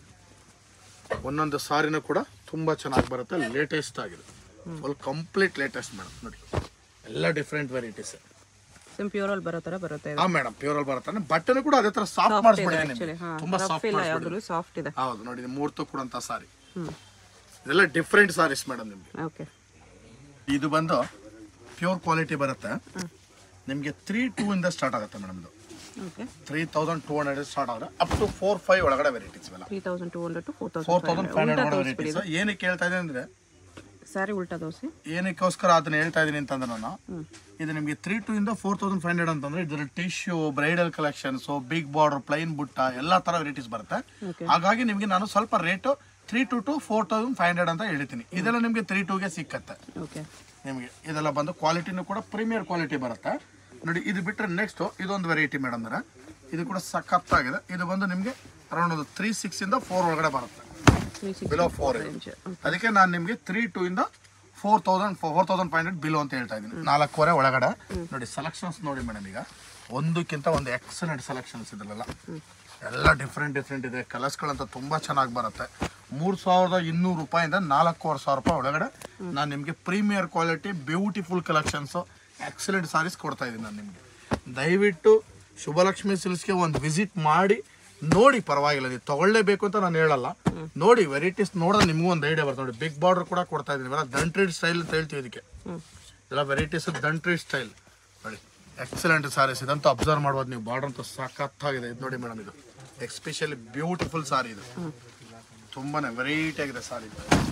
ಒಂದೊಂದು ಸಾರಿನೂ ಕೂಡ ತುಂಬಾ ಚೆನ್ನಾಗಿ ಬರುತ್ತೆ ಲೇಟೆಸ್ಟ್ ಆಗಿದೆ ಫುಲ್ ಕಂಪ್ಲೀಟ್ ಲೇಟೆಸ್ಟ್ ಮೇಡಮ್ ನೋಡಿ ಎಲ್ಲ ಡಿಫ್ರೆಂಟ್ ವೆರೈಟೀಸ್ ಸಿಮ್ ಪ್ಯೂರಲ್ಲಿ ಬರೋ ಥರ ಬರುತ್ತೆ ಇದು ಹಾ ಮೇಡಮ್ ಪ್ಯೂರ್ ಅಲ್ಲಿ ಬರುತ್ತೆ ಬಟ್ಟೆನೂ ಕೂಡ ಅದೇ ತರ ಸಾಫ್ಟ್ ಸಾಫ್ಟ್ ಇದೆ ಮಾಡಿಸ್ಬಿಟ್ಟಿದ್ದೀನಿ ಆ್ಯಕ್ಚುಲಿ ಹಾಂ ತುಂಬಾ ರಫ್ ಸಾಫ್ಟ್ ಇಲ್ಲ ಮಾಡಿಸ್ಬಿಟ್ಟಿದ್ದೀನಿ ಯಾವ್ದು ಸಾಫ್ಟ್ ಇದೆ ಹೌದು ನೋಡಿ ಇದು ಮೂರ್ತು ಕೊಡುವಂತ ಸಾರಿ ಹ್ಞೂ ಇದೆಲ್ಲ ಡಿಫ್ರೆಂಟ್ ಸಾರೀಸ್ ಮೇಡಮ್ ನಿಮ್ಗೆ ಓಕೆ ಇದು ಬಂದು ಪ್ಯೂರ್ ಕ್ವಾಲಿಟಿ ಬರುತ್ತೆ ನಿಮಗೆ ತ್ರೀ ಟೂ ಇಂದ ಸ್ಟಾರ್ಟ್ ಆಗುತ್ತೆ ಮೇಡಮ್ ಇದು okay three thousand two hundred start ಆದ್ರೆ ಅಪ್ ಟು ಫೋರ್ ಫೈವ್ ಒಳಗಡೆ ವೆರೈಟೀಸ್ ಇವೆಲ್ಲ three thousand two hundred to four four thousand thousand five ಉಲ್ಟಾ ಹಂಡ್ರೆಡ್ ತೋರಿಸ್ಬಿಡಿ ವೆರೈಟೀಸ್ ಏನಕ್ಕೆ ಹೇಳ್ತಾ ಇದೆ ಅಂದ್ರೆ ಸ್ಯಾರಿ ಉಲ್ಟಾ ದೋಸೆ ಏನಕ್ಕೋಸ್ಕರ ಅದನ್ನ ಹೇಳ್ತಾ ಇದೀನಿ ಅಂತಂದ್ರೆ ನಾನು ಇದು ನಿಮಗೆ ತ್ರೀ ಟೂ ಇಂದ ಫೋರ್ ತೌಸಂಡ್ ಫೈವ್ ಹಂಡ್ರೆಡ್ ಅಂತಂದ್ರೆ ಇದರ tissue bridal collections big border plain butta ಎಲ್ಲಾ ತರ ವೆರೈಟೀಸ್ ಬರುತ್ತೆ Okay. ಹಾಗಾಗಿ ನಿಮಗೆ ನಾನು ಸ್ವಲ್ಪ rate three to two four thousand five hundred ಅಂತ ಹೇಳ್ತೀನಿ ಇದೆಲ್ಲ ನಿಮಗೆ ತ್ರೀ ಟೂಗೆ ಸಿಕ್ಕತ್ತೆ ಓಕೆ ನಿಮಗೆ ಇದೆಲ್ಲ ಬಂದು ಕ್ವಾಲಿಟಿನೂ ಕೂಡ ಪ್ರೀಮಿಯರ್ ಕ್ವಾಲಿಟಿ ಬರುತ್ತೆ ನೋಡಿ ಇದು ಬಿಟ್ಟರೆ ನೆಕ್ಸ್ಟ್ ಇದೊಂದು ವೆರೈಟಿ ಮೇಡಮ್ ಇದು ಕೂಡ ಸಖತ್ತಾಗಿದೆ ಇದು ಬಂದು ನಿಮಗೆ ಅರೌಂಡ್ ಒಂದು ತ್ರೀ ಸಿಕ್ಸ್ ಇಂದ ಫೋರ್ ಒಳಗಡೆ ಬರುತ್ತೆ three six below four range ಅದಕ್ಕೆ ನಾನು ನಿಮಗೆ ತ್ರೀ ಟೂ ಇಂದ four thousand four thousand five hundred below ಅಂತ ಹೇಳ್ತಾ ಇದ್ದೀನಿ ನಾಲ್ಕೂವರೆ ಒಳಗಡೆ ನೋಡಿ ಸೆಲೆಕ್ಷನ್ಸ್ ನೋಡಿ ಮೇಡಮ್ ಈಗ ಒಂದಕ್ಕಿಂತ ಒಂದು ಎಕ್ಸಲೆಂಟ್ ಸೆಲೆಕ್ಷನ್ಸ್ ಇದೆಲ್ಲ ಎಲ್ಲ ಡಿಫ್ರೆಂಟ್ ಡಿಫ್ರೆಂಟ್ ಇದೆ ಕಲರ್ಸ್ಗಳಂತ ತುಂಬ ಚೆನ್ನಾಗಿ ಬರುತ್ತೆ ಮೂರು ಸಾವಿರದ ಇನ್ನೂರು ರೂಪಾಯಿಂದ ನಾಲ್ಕೂವರೆ ಸಾವಿರ ರೂಪಾಯಿ ಒಳಗಡೆ ನಾನು ನಿಮಗೆ premier quality beautiful collections excellent saris ಕೊಡ್ತಾ ಇದ್ದೀನಿ ನಾನು ನಿಮಗೆ ದಯವಿಟ್ಟು ಶುಭಲಕ್ಷ್ಮಿ ಸಿಲ್ಸ್ಗೆ ಒಂದು ವಿಸಿಟ್ ಮಾಡಿ ನೋಡಿ ಪರವಾಗಿಲ್ಲ ನೀವು ತಗೊಳ್ಳೇಬೇಕು ಅಂತ ನಾನು ಹೇಳಲ್ಲ ನೋಡಿ ವೆರೈಟೀಸ್ ನೋಡಿದ್ರೆ ನಿಮಗೂ ಒಂದು ಐಡಿಯಾ ಬರ್ತದೆ ನೋಡಿ ಬಿಗ್ ಬಾರ್ಡರ್ ಕೂಡ ಕೊಡ್ತಾ ಇದ್ದೀನಿ ಇವೆಲ್ಲ ದಂಟ್ರಿಡ್ ಸ್ಟೈಲ್ ಅಂತ ಹೇಳ್ತೀವಿ ಇದಕ್ಕೆ ಇದೆಲ್ಲ ವೆರೈಟೀಸ್ ದಂಟ್ರಿಡ್ ಸ್ಟೈಲ್ ನೋಡಿ ಎಕ್ಸಲೆಂಟ್ ಸಾರೀಸ್ ಇದಂತೂ ಅಬ್ಸರ್ವ್ ಮಾಡ್ಬೋದು ನೀವು ಬಾರ್ಡರ್ ಅಂತೂ ಸಖತ್ತಾಗಿದೆ ಇದು ನೋಡಿ ಮೇಡಮ್ ಇದು ಎಕ್ಸ್ಪೆಷಲಿ ಬ್ಯೂಟಿಫುಲ್ ಸಾರಿ ಇದು ತುಂಬಾನೇ ವೆರೈಟಿ ಆಗಿದೆ ಸಾರಿ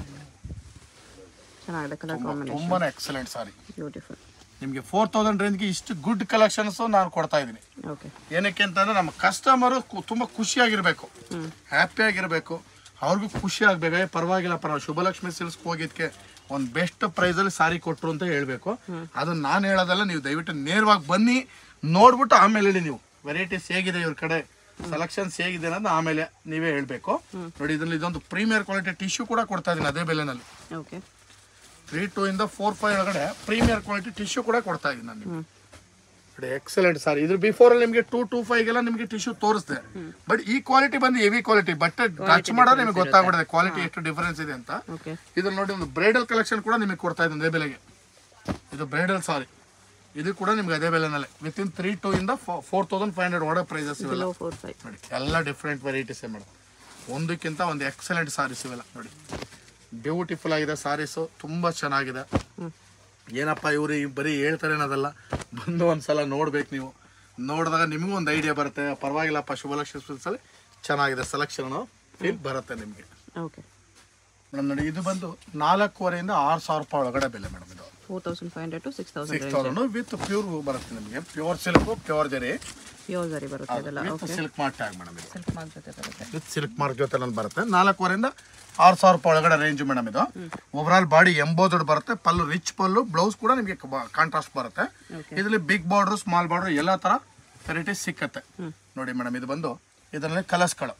ಚೆನ್ನಾಗಿದೆ ಕಲರ್ ಕಾಂಬಿನೇಷನ್ ತುಂಬಾನೇ ಎಕ್ಸಲೆಂಟ್ ಸಾರಿ ಬ್ಯೂಟಿಫುಲ್ ನಿಮಗೆ ಫೋರ್ ತೌಸಂಡ್ ರೇಂಜ್ಗೆ ಇಷ್ಟು ಗುಡ್ ಕಲೆಕ್ಷನ್ಸ್ ನಾನು ಕೊಡ್ತಾ ಇದ್ದೀನಿ ಓಕೆ ಏನಕ್ಕೆ ಅಂತಂದ್ರೆ ನಮ್ಮ ಕಸ್ಟಮರು ತುಂಬ ಖುಷಿಯಾಗಿರ್ಬೇಕು ಹ್ಯಾಪಿಯಾಗಿರ್ಬೇಕು ಅವ್ರಿಗೂ ಖುಷಿ ಆಗ್ಬೇಕು ಏ, ಪರವಾಗಿಲ್ಲ ಪರವಾಗಿಲ್ಲ ಶುಭಲಕ್ಷ್ಮಿ ಸಿಲ್ಸ್ಗೆ ಹೋಗಿದ್ಕೆ ಒಂದು ಬೆಸ್ಟ್ ಪ್ರೈಸಲ್ಲಿ ಸಾರಿ ಕೊಟ್ರು ಅಂತ ಹೇಳ್ಬೇಕು ಅದು ನಾನು ಹೇಳೋದಲ್ಲ ನೀವು ದಯವಿಟ್ಟು ನೇರವಾಗಿ ಬನ್ನಿ ನೋಡ್ಬಿಟ್ಟು ಆಮೇಲೆ ಹೇಳಿ ನೀವು ವೆರೈಟೀಸ್ ಹೇಗಿದೆ ಇವ್ರ ಕಡೆ ಸೆಲೆಕ್ಷನ್ಸ್ ಹೇಗಿದೆ ಅನ್ನೋದು ಆಮೇಲೆ ನೀವೇ ಹೇಳ್ಬೇಕು ನೋಡಿ ಇದ್ರಲ್ಲಿ ಇದೊಂದು ಪ್ರೀಮಿಯರ್ ಕ್ವಾಲಿಟಿ ಟಿಶ್ಯೂ ಕೂಡ ಕೊಡ್ತಾ ಇದ್ದೀನಿ ಅದೇ ಬೆಲೆನಲ್ಲಿ ಓಕೆ ತ್ರೀ ಟೂ ಇಂದ ಫೋರ್ ಫೈವ್ ಒಳಗಡೆ ಪ್ರೀಮಿಯರ್ ಕ್ವಾಲಿಟಿ ಟಿಶ್ಯೂ ಕೂಡ ಕೊಡ್ತಾ ಇದ್ದೀನಿ ನಾನು ನಿಮ್ಗೆ. ನೋಡಿ ಎಕ್ಸಲೆಂಟ್ ಸಾರಿ ಇದ್ರ ಬಿಫೋರ್ ಅಲ್ಲಿ ನಿಮಗೆ ಟೂ ಟೂ ಫೈವ್ಗೆಲ್ಲ ನಿಮಗೆ ಟಿಶ್ಯೂ ತೋರಿಸ್ದೆ ಬಟ್ ಈ ಕ್ವಾಲಿಟಿ ಬಂದು ಹೆವಿ ಕ್ವಾಲಿಟಿ ಬಟ್ಟೆ ಟಚ್ ಮಾಡೋದು ನಿಮಗೆ ಗೊತ್ತಾಗ್ಬಿಡುತ್ತೆ ಕ್ವಾಲಿಟಿ ಎಷ್ಟು ಡಿಫರೆನ್ಸ್ ಇದೆ ಅಂತ ಓಕೆ ಇದ್ರಲ್ಲಿ ನೋಡಿ ಒಂದು ಬ್ರೈಡಲ್ ಕಲೆಕ್ಷನ್ ಕೂಡ ನಿಮಗೆ ಕೊಡ್ತಾ ಇದ್ದೀನಿ ಅದೇ ಬೆಲೆಗೆ ಇದು ಬ್ರೈಡಲ್ ಸಾರಿ ಇದು ಕೂಡ ನಿಮ್ಗೆ ಅದೇ ಬೆಲೆನಲ್ಲೇ ವಿತ್ ಇನ್ ತ್ರೀ ಟೂ ಇಂದ ಫೋರ್ ತೌಸಂಡ್ ಫೈವ್ ಹಂಡ್ರೆಡ್ ಒಳಗೆ ಪ್ರೈಸಸ್ ಇವೆಲ್ಲ ಬಿಲೋ ಫೋರ್ ಫೈವ್ ನೋಡಿ ಎಲ್ಲ ಡಿಫ್ರೆಂಟ್ ವೆರೈಟೀಸ್ ಮೇಡಮ್ ಒಂದಕ್ಕಿಂತ ಒಂದು ಎಕ್ಸಲೆಂಟ್ ಸಾರೀಸ್ ಇವೆಲ್ಲ ನೋಡಿ ಬ್ಯೂಟಿಫುಲ್ ಆಗಿದೆ ಸಾರೀಸು ತುಂಬ ಚೆನ್ನಾಗಿದೆ ಏನಪ್ಪ ಇವರು ಬರೀ ಹೇಳ್ತಾರೆ ಅನ್ನೋದಲ್ಲ ಬಂದು ಒಂದ್ಸಲ ನೋಡ್ಬೇಕು ನೀವು ನೋಡಿದಾಗ ನಿಮಗೂ ಒಂದು ಐಡಿಯಾ ಬರುತ್ತೆ ಪರವಾಗಿಲ್ಲಪ್ಪ ಶುಭಲಕ್ಷ್ಮಿ ಸಿಲ್ಸಲ್ಲಿ ಚೆನ್ನಾಗಿದೆ ಸೆಲೆಕ್ಷನ್ ಫೀಲ್ ಬರುತ್ತೆ ನಿಮಗೆ ಓಕೆ ಮೇಡಮ್ ನೋಡಿ ಇದು ಬಂದು ನಾಲ್ಕೂವರೆಯಿಂದ ಆರು ಸಾವಿರ ರೂಪಾಯಿ ಒಳಗಡೆ ಬೆಲೆ ಮೇಡಮ್ ಇದು four thousand five hundred to six thousand six thousand with pure ಬರುತ್ತೆ ನಿಮಗೆ pure silk pure zari pure sari ಬರುತ್ತೆ ಇದೆಲ್ಲ with okay silk mark tag madam ಇದು ಸ್ವಲ್ಪ ಮಾರ್ಕ್ ಜೊತೆ ಬರುತ್ತೆ ವಿತ್ ಸಿಲ್ಕ್ ಮಾರ್ಕ್ ಜೊತೆ ನಂದು ಬರುತ್ತೆ ನಾಲ್ಕೂವರೆಯಿಂದ ಆರು ಸಾವಿರ ರೂಪಾಯಿ ಒಳಗಡೆ ರೇಂಜ್ ಮೇಡಮ್ ಇದು ಓವರಾಲ್ ಬಾಡಿ ಎಂಬೋದಡ್ ಬರುತ್ತೆ ಪಲ್ಲು ರಿಚ್ ಪಲ್ಲು ಬ್ಲೌಸ್ ಕೂಡ ನಿಮಗೆ ಕಾಂಟ್ರಾಸ್ಟ್ ಬರುತ್ತೆ ಇದರಲ್ಲಿ ಬಿಗ್ ಬಾರ್ಡ್ರು ಸ್ಮಾಲ್ ಬಾರ್ಡ್ರು ಎಲ್ಲ ಥರ ವೆರೈಟೀಸ್ ಸಿಕ್ಕತ್ತೆ ನೋಡಿ ಮೇಡಮ್ ಇದು ಬಂದು ಇದರಲ್ಲಿ ಕಲರ್ಸ್ಗಳು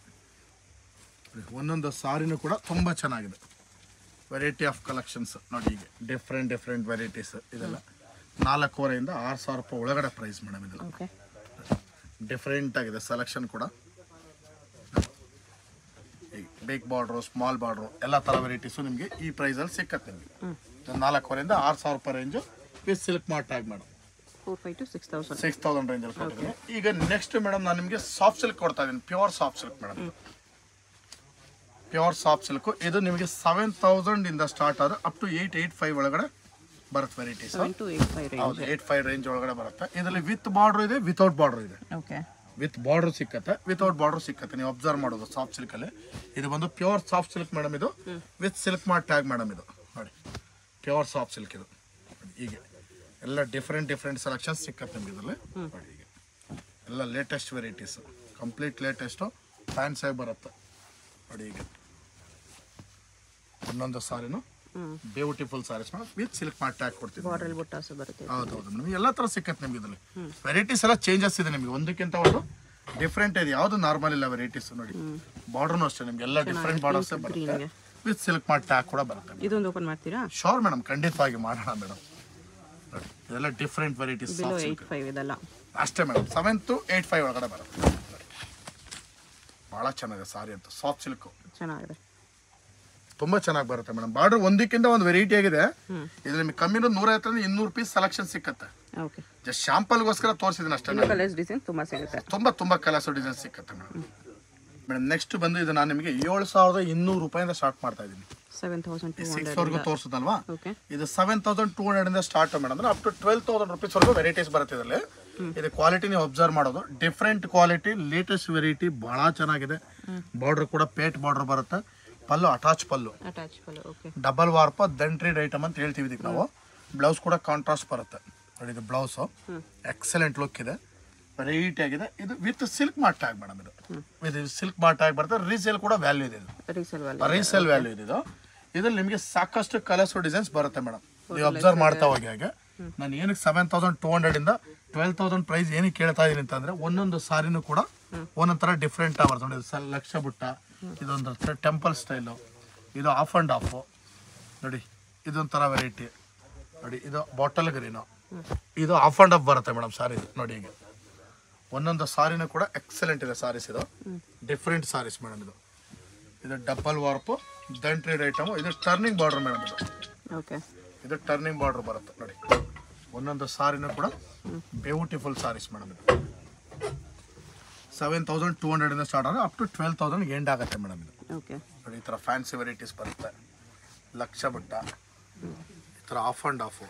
ಒಂದೊಂದು ಸಾರಿನೂ ಕೂಡ ತುಂಬ ಚೆನ್ನಾಗಿದೆ ವೆರೈಟಿ ಆಫ್ ಕಲೆಕ್ಷನ್ಸ್ ನೋಡಿ ಈಗ ಡಿಫ್ರೆಂಟ್ ಡಿಫ್ರೆಂಟ್ ವೆರೈಟೀಸ್ ಇದೆಲ್ಲ ನಾಲ್ಕೂವರೆಯಿಂದ ಆರು ಸಾವಿರ ರೂಪಾಯಿ ಒಳಗಡೆ ಪ್ರೈಸ್ ಮೇಡಮ್ ಇದೆಲ್ಲ ಓಕೆ ಡಿಫ್ರೆಂಟ್ ಆಗಿದೆ ಸೆಲೆಕ್ಷನ್ ಕೂಡ ಬಿಗ್ ಬಾರ್ಡ್ರು ಸ್ಮಾಲ್ ಬಾರ್ಡ್ರು ಎಲ್ಲ ಥರ ವೆರೈಟೀಸು ನಿಮಗೆ ಈ ಪ್ರೈಸಲ್ಲಿ ಸಿಕ್ಕತ್ತೆ ನಿಮಗೆ ಇದು ನಾಲ್ಕೂವರೆಯಿಂದ ಆರು ಸಾವಿರ ರೂಪಾಯಿ range with silk mart tag madam four five to six thousand six thousand ರೇಂಜಲ್ಲಿ ಕೊಟ್ಟಿದ್ದೀನಿ ಈಗ ನೆಕ್ಸ್ಟ್ ಮೇಡಮ್ ನಾನು ನಿಮಗೆ ಸಾಫ್ಟ್ ಸಿಲ್ಕ್ ಕೊಡ್ತಾ ಇದ್ದೀನಿ pure soft silk madam pure soft silk ಇದು ನಿಮಗೆ ಸೆವೆನ್ ತೌಸಂಡ್ ಇಂದ ಸ್ಟಾರ್ಟ್ ಆದ್ರೆ up to eight eight five ಒಳಗಡೆ ಬರುತ್ತೆ varieties seven to eight five range ಹೌದು ಏಯ್ಟ್ ಫೈವ್ ರೇಂಜ್ ಒಳಗಡೆ ಬರುತ್ತೆ ಇದರಲ್ಲಿ ವಿತ್ ಬಾರ್ಡ್ರ್ ಇದೆ ವಿತೌಟ್ ಬಾರ್ಡ್ರ್ ಇದೆ ಓಕೆ ವಿತ್ ಬಾರ್ಡರ್ ಸಿಕ್ಕತ್ತೆ ವಿತೌಟ್ ಬಾರ್ಡರ್ ಸಿಕ್ಕತ್ತೆ ನೀವು ಅಬ್ಸರ್ವ್ ಮಾಡೋದು ಸಾಫ್ಟ್ ಸಿಲ್ಕ್ ಅಲ್ಲಿ ಇದು ಬಂದು ಪ್ಯೂರ್ ಸಾಫ್ಟ್ ಸಿಲ್ಕ್ ಮೇಡಮ್ ಇದು with silk mart tag madam ಇದು ನೋಡಿ ಪ್ಯೂರ್ ಸಾಫ್ಟ್ ಸಿಲ್ಕ್ ಇದು ನೋಡಿ, ಹೀಗೆ ಎಲ್ಲ ಡಿಫ್ರೆಂಟ್ ಡಿಫ್ರೆಂಟ್ ಸೆಲೆಕ್ಷನ್ ಸಿಕ್ಕತ್ತೆ ನಿಮ್ಗೆ ಇದರಲ್ಲಿ ನೋಡಿ ಹೀಗೆ ಎಲ್ಲ latest varieties complete latest fancy ಆಗಿ ಬರುತ್ತೆ ನೋಡಿ ಈಗ ಒಂದೊಂದು ಸಾರಿನೂ beautiful saris madam with silk ಮಾಡಿ ಟ್ಯಾಗ್ ಕೊಡ್ತೀವಿ ಬಾರ್ಡ್ರಲ್ಲಿ ಬುಟ್ಟಾಸು ಬರುತ್ತೆ ಹೌದು ಹೌದು ನಿಮಗೆ ಎಲ್ಲ ಥರ ಸಿಕ್ಕತ್ತೆ ನಿಮ್ಗೆ ಇದರಲ್ಲಿ ವೆರೈಟೀಸ್ ಎಲ್ಲ ಚೇಂಜಸ್ ಇದೆ ನಿಮಗೆ ಒಂದಕ್ಕಿಂತ ಒಂದು ಡಿಫ್ರೆಂಟ್ ಇದೆ ಯಾವುದು ನಾರ್ಮಲ್ ಇಲ್ಲ ವೆರೈಟೀಸ್ ನೋಡಿ ಬಾರ್ಡರ್ನು ಅಷ್ಟೇ ನಿಮ್ಗೆ ಎಲ್ಲ ಡಿಫ್ರೆಂಟ್ ಬಾರ್ಡರ್ಸ್ ಬರುತ್ತೆ ಗ್ರೀನ್ಗೆ ವಿತ್ ಸಿಲ್ಕ್ ಮಾಡಿ ಟ್ಯಾಗ್ ಕೂಡ ಬರುತ್ತೆ ಇದೊಂದು ಓಪನ್ ಮಾಡ್ತೀರಾ ಶೋರ್ ಮೇಡಮ್ ಖಂಡಿತವಾಗಿ ಮಾಡೋಣ ಮೇಡಮ್ ಇದೆಲ್ಲ different varieties below eight five ಇದೆಲ್ಲ ಅಷ್ಟೇ madam seven to eight five ಒಳಗಡೆ ಬರುತ್ತೆ ಭಾಳ ಚೆನ್ನಾಗಿದೆ ಸಾರಿ ಅಂತ ಸಾಫ್ಟ್ ಸಿಲ್ಕು ಚೆನ್ನಾಗಿದೆ ತುಂಬಾ ಚೆನ್ನಾಗಿ ಬರುತ್ತೆ ಮೇಡಮ್ ಬಾರ್ಡರ್ ಒಂದಕ್ಕಿಂತ ಒಂದು ವೆರೈಟಿ ಆಗಿದೆ ಹ್ಮ್. ಇದು ನಿಮಗೆ ಕಮ್ಮಿ ನೂರೈವತ್ತರಿಂದ ಇನ್ನೂರು ಪೀಸ್ ಸೆಲೆಕ್ಷನ್ ಸಿಕ್ಕತ್ತೆ ಓಕೆ ಜಸ್ಟ್ ಶಾಂಪಲ್ಗೋಸ್ಕರ ತೋರಿಸಿದ್ದೀನಿ ಅಷ್ಟೇ ಇನ್ನು ಕಲರ್ಸ್ ಡಿಸೈನ್ ತುಂಬ ಸಿಗುತ್ತೆ ತುಂಬಾ ತುಂಬಾ ಕಲರ್ಸ್ ಡಿಸೈನ್ ಸಿಕ್ಕತ್ತೆ ಮೇಡಮ್ ಮೇಡಮ್ ನೆಕ್ಸ್ಟ್ ಬಂದು ಇದು ನಾನು ನಿಮಗೆ ಏಳು ಸಾವಿರದ ಇನ್ನೂರು ರೂಪಾಯಿಂದ ಸ್ಟಾರ್ಟ್ ಮಾಡ್ತಾ ಇದ್ದೀನಿ seven thousand to six hundred ವರ್ಗು ತೋರಿಸುದಲ್ವಾ ಓಕೆ ಇದು ಸೆವೆನ್ ತೌಸಂಡ್ ಟೂ ಹಂಡ್ರೆಡ್ ಇಂದ ಸ್ಟಾರ್ಟ್ ಮೇಡಮ್ ಅಂದ್ರೆ up to twelve thousand rupees ವರೆಗೂ ವೆರೈಟೀಸ್ ಬರುತ್ತೆ ಇದರಲ್ಲಿ ಇದು ಕ್ವಾಲಿಟಿ ನೀವು ಅಬ್ಸರ್ವ್ ಮಾಡೋದು ಡಿಫ್ರೆಂಟ್ ಕ್ವಾಲಿಟಿ ಲೇಟೆಸ್ಟ್ ವೆರೈಟಿ ಬಹಳ ಚೆನ್ನಾಗಿದೆ ಬಾರ್ಡರ್ ಕೂಡ ಪೇಟ್ ಬಾರ್ಡರ್ ಬರುತ್ತೆ pallu attach pallu attach colour okay double warp ದಂಟ್ರಿಡ್ ಐಟಮ್ ಅಂತ ಹೇಳ್ತೀವಿ ಇದಕ್ಕೆ ನಾವು ಬ್ಲೌಸ್ ಕೂಡ ಕಾಂಟ್ರಾಸ್ಟ್ ಬರುತ್ತೆ ನೋಡಿ ಇದು ಬ್ಲೌಸು ಎಕ್ಸಲೆಂಟ್ ಲುಕ್ ಇದೆ ವೆರೈಟಿ ಆಗಿದೆ ಇದು with silk mart tag madam ಇದು ಇದು ಸಿಲ್ಕ್ ಮಾರ್ಟ್ ಟ್ಯಾಗ್ ಬರುತ್ತೆ ರೀಸೇಲ್ ಕೂಡ ವ್ಯಾಲ್ಯೂ ಇದೆ ಇದು ರೀಸೆಲ್ ವ್ಯಾಲ್ಯೂ ರೀಸೇಲ್ ವ್ಯಾಲ್ಯೂ ಇದೆ ಇದು ಇದ್ರಲ್ಲಿ ನಿಮಗೆ ಸಾಕಷ್ಟು ಕಲರ್ಸ್ ಡಿಸೈನ್ಸ್ ಬರುತ್ತೆ ಮೇಡಮ್ ನೀವು ಅಬ್ಸರ್ವ್ ಮಾಡ್ತಾ ಹೋಗಿ ಹಾಗೆ ನಾನು ಏನಕ್ಕೆ ಸೆವೆನ್ ತೌಸಂಡ್ ಟೂ ಹಂಡ್ರೆಡ್ ಇಂದ ಟ್ವೆಲ್ ತೌಸಂಡ್ ಪ್ರೈಸ್ ಏನಕ್ಕೆ ಕೇಳ್ತಾ ಇದೀನಿ ಅಂತಂದ್ರೆ ಒಂದೊಂದು ಸಾರಿನೂ ಕೂಡ ಒಂದೊಂದು ಥರ ಡಿಫ್ರೆಂಟ್ ಬರುತ್ತೆ ನೋಡಿ ಇದು ಸ- ಲಕ್ಷ ಬುಟ್ಟ ಇದೊಂದು ಟೆಂಪಲ್ ಸ್ಟೈಲು ಇದು ಆಫ್ ಆ್ಯಂಡ್ ಆಫು ನೋಡಿ ಇದೊಂಥರ ವೆರೈಟಿ ನೋಡಿ ಇದು ಬಾಟಲ್ ಗ್ರೀನು ಇದು ಆಫ್ ಆ್ಯಂಡ್ ಆಫ್ ಬರುತ್ತೆ ಮೇಡಮ್ ಸಾರಿ ನೋಡಿ ಹೀಗೆ ಒಂದೊಂದು ಸಾರಿನೂ ಕೂಡ ಎಕ್ಸಲೆಂಟ್ ಇದೆ ಸಾರೀಸ್ ಇದು ಡಿಫ್ರೆಂಟ್ ಸಾರೀಸ್ ಮೇಡಮ್ ಇದು ಇದು ಡಬಲ್ ವಾರ್ಪು ದಂಟ್ರಿಡ್ ಐಟಮು ಇದು ಟರ್ನಿಂಗ್ ಬಾರ್ಡರ್ ಮೇಡಮ್ ಇದು ಓಕೆ ಇದು ಟರ್ನಿಂಗ್ ಬಾರ್ಡರ್ ಬರುತ್ತೆ ನೋಡಿ ಒಂದೊಂದು ಸಾರಿನೂ ಕೂಡ ಬ್ಯೂಟಿಫುಲ್ ಸಾರೀಸ್ ಮೇಡಮ್ ಇದು ಸೆವೆನ್ ತೌಸಂಡ್ ಟೂ ಹಂಡ್ರೆಡಿಂದ ಸ್ಟಾರ್ಟ್ ಆದರೆ up to twelve thousand end ಆಗುತ್ತೆ ಮೇಡಮ್ ಇದು ಓಕೆ ನೋಡಿ ಈ ಥರ ಫ್ಯಾನ್ಸಿ ವೆರೈಟೀಸ್ ಬರುತ್ತೆ ಲಕ್ಷ ಬುಟ್ಟ ಈ ಥರ ಆಫ್ ಆ್ಯಂಡ್ ಆಫು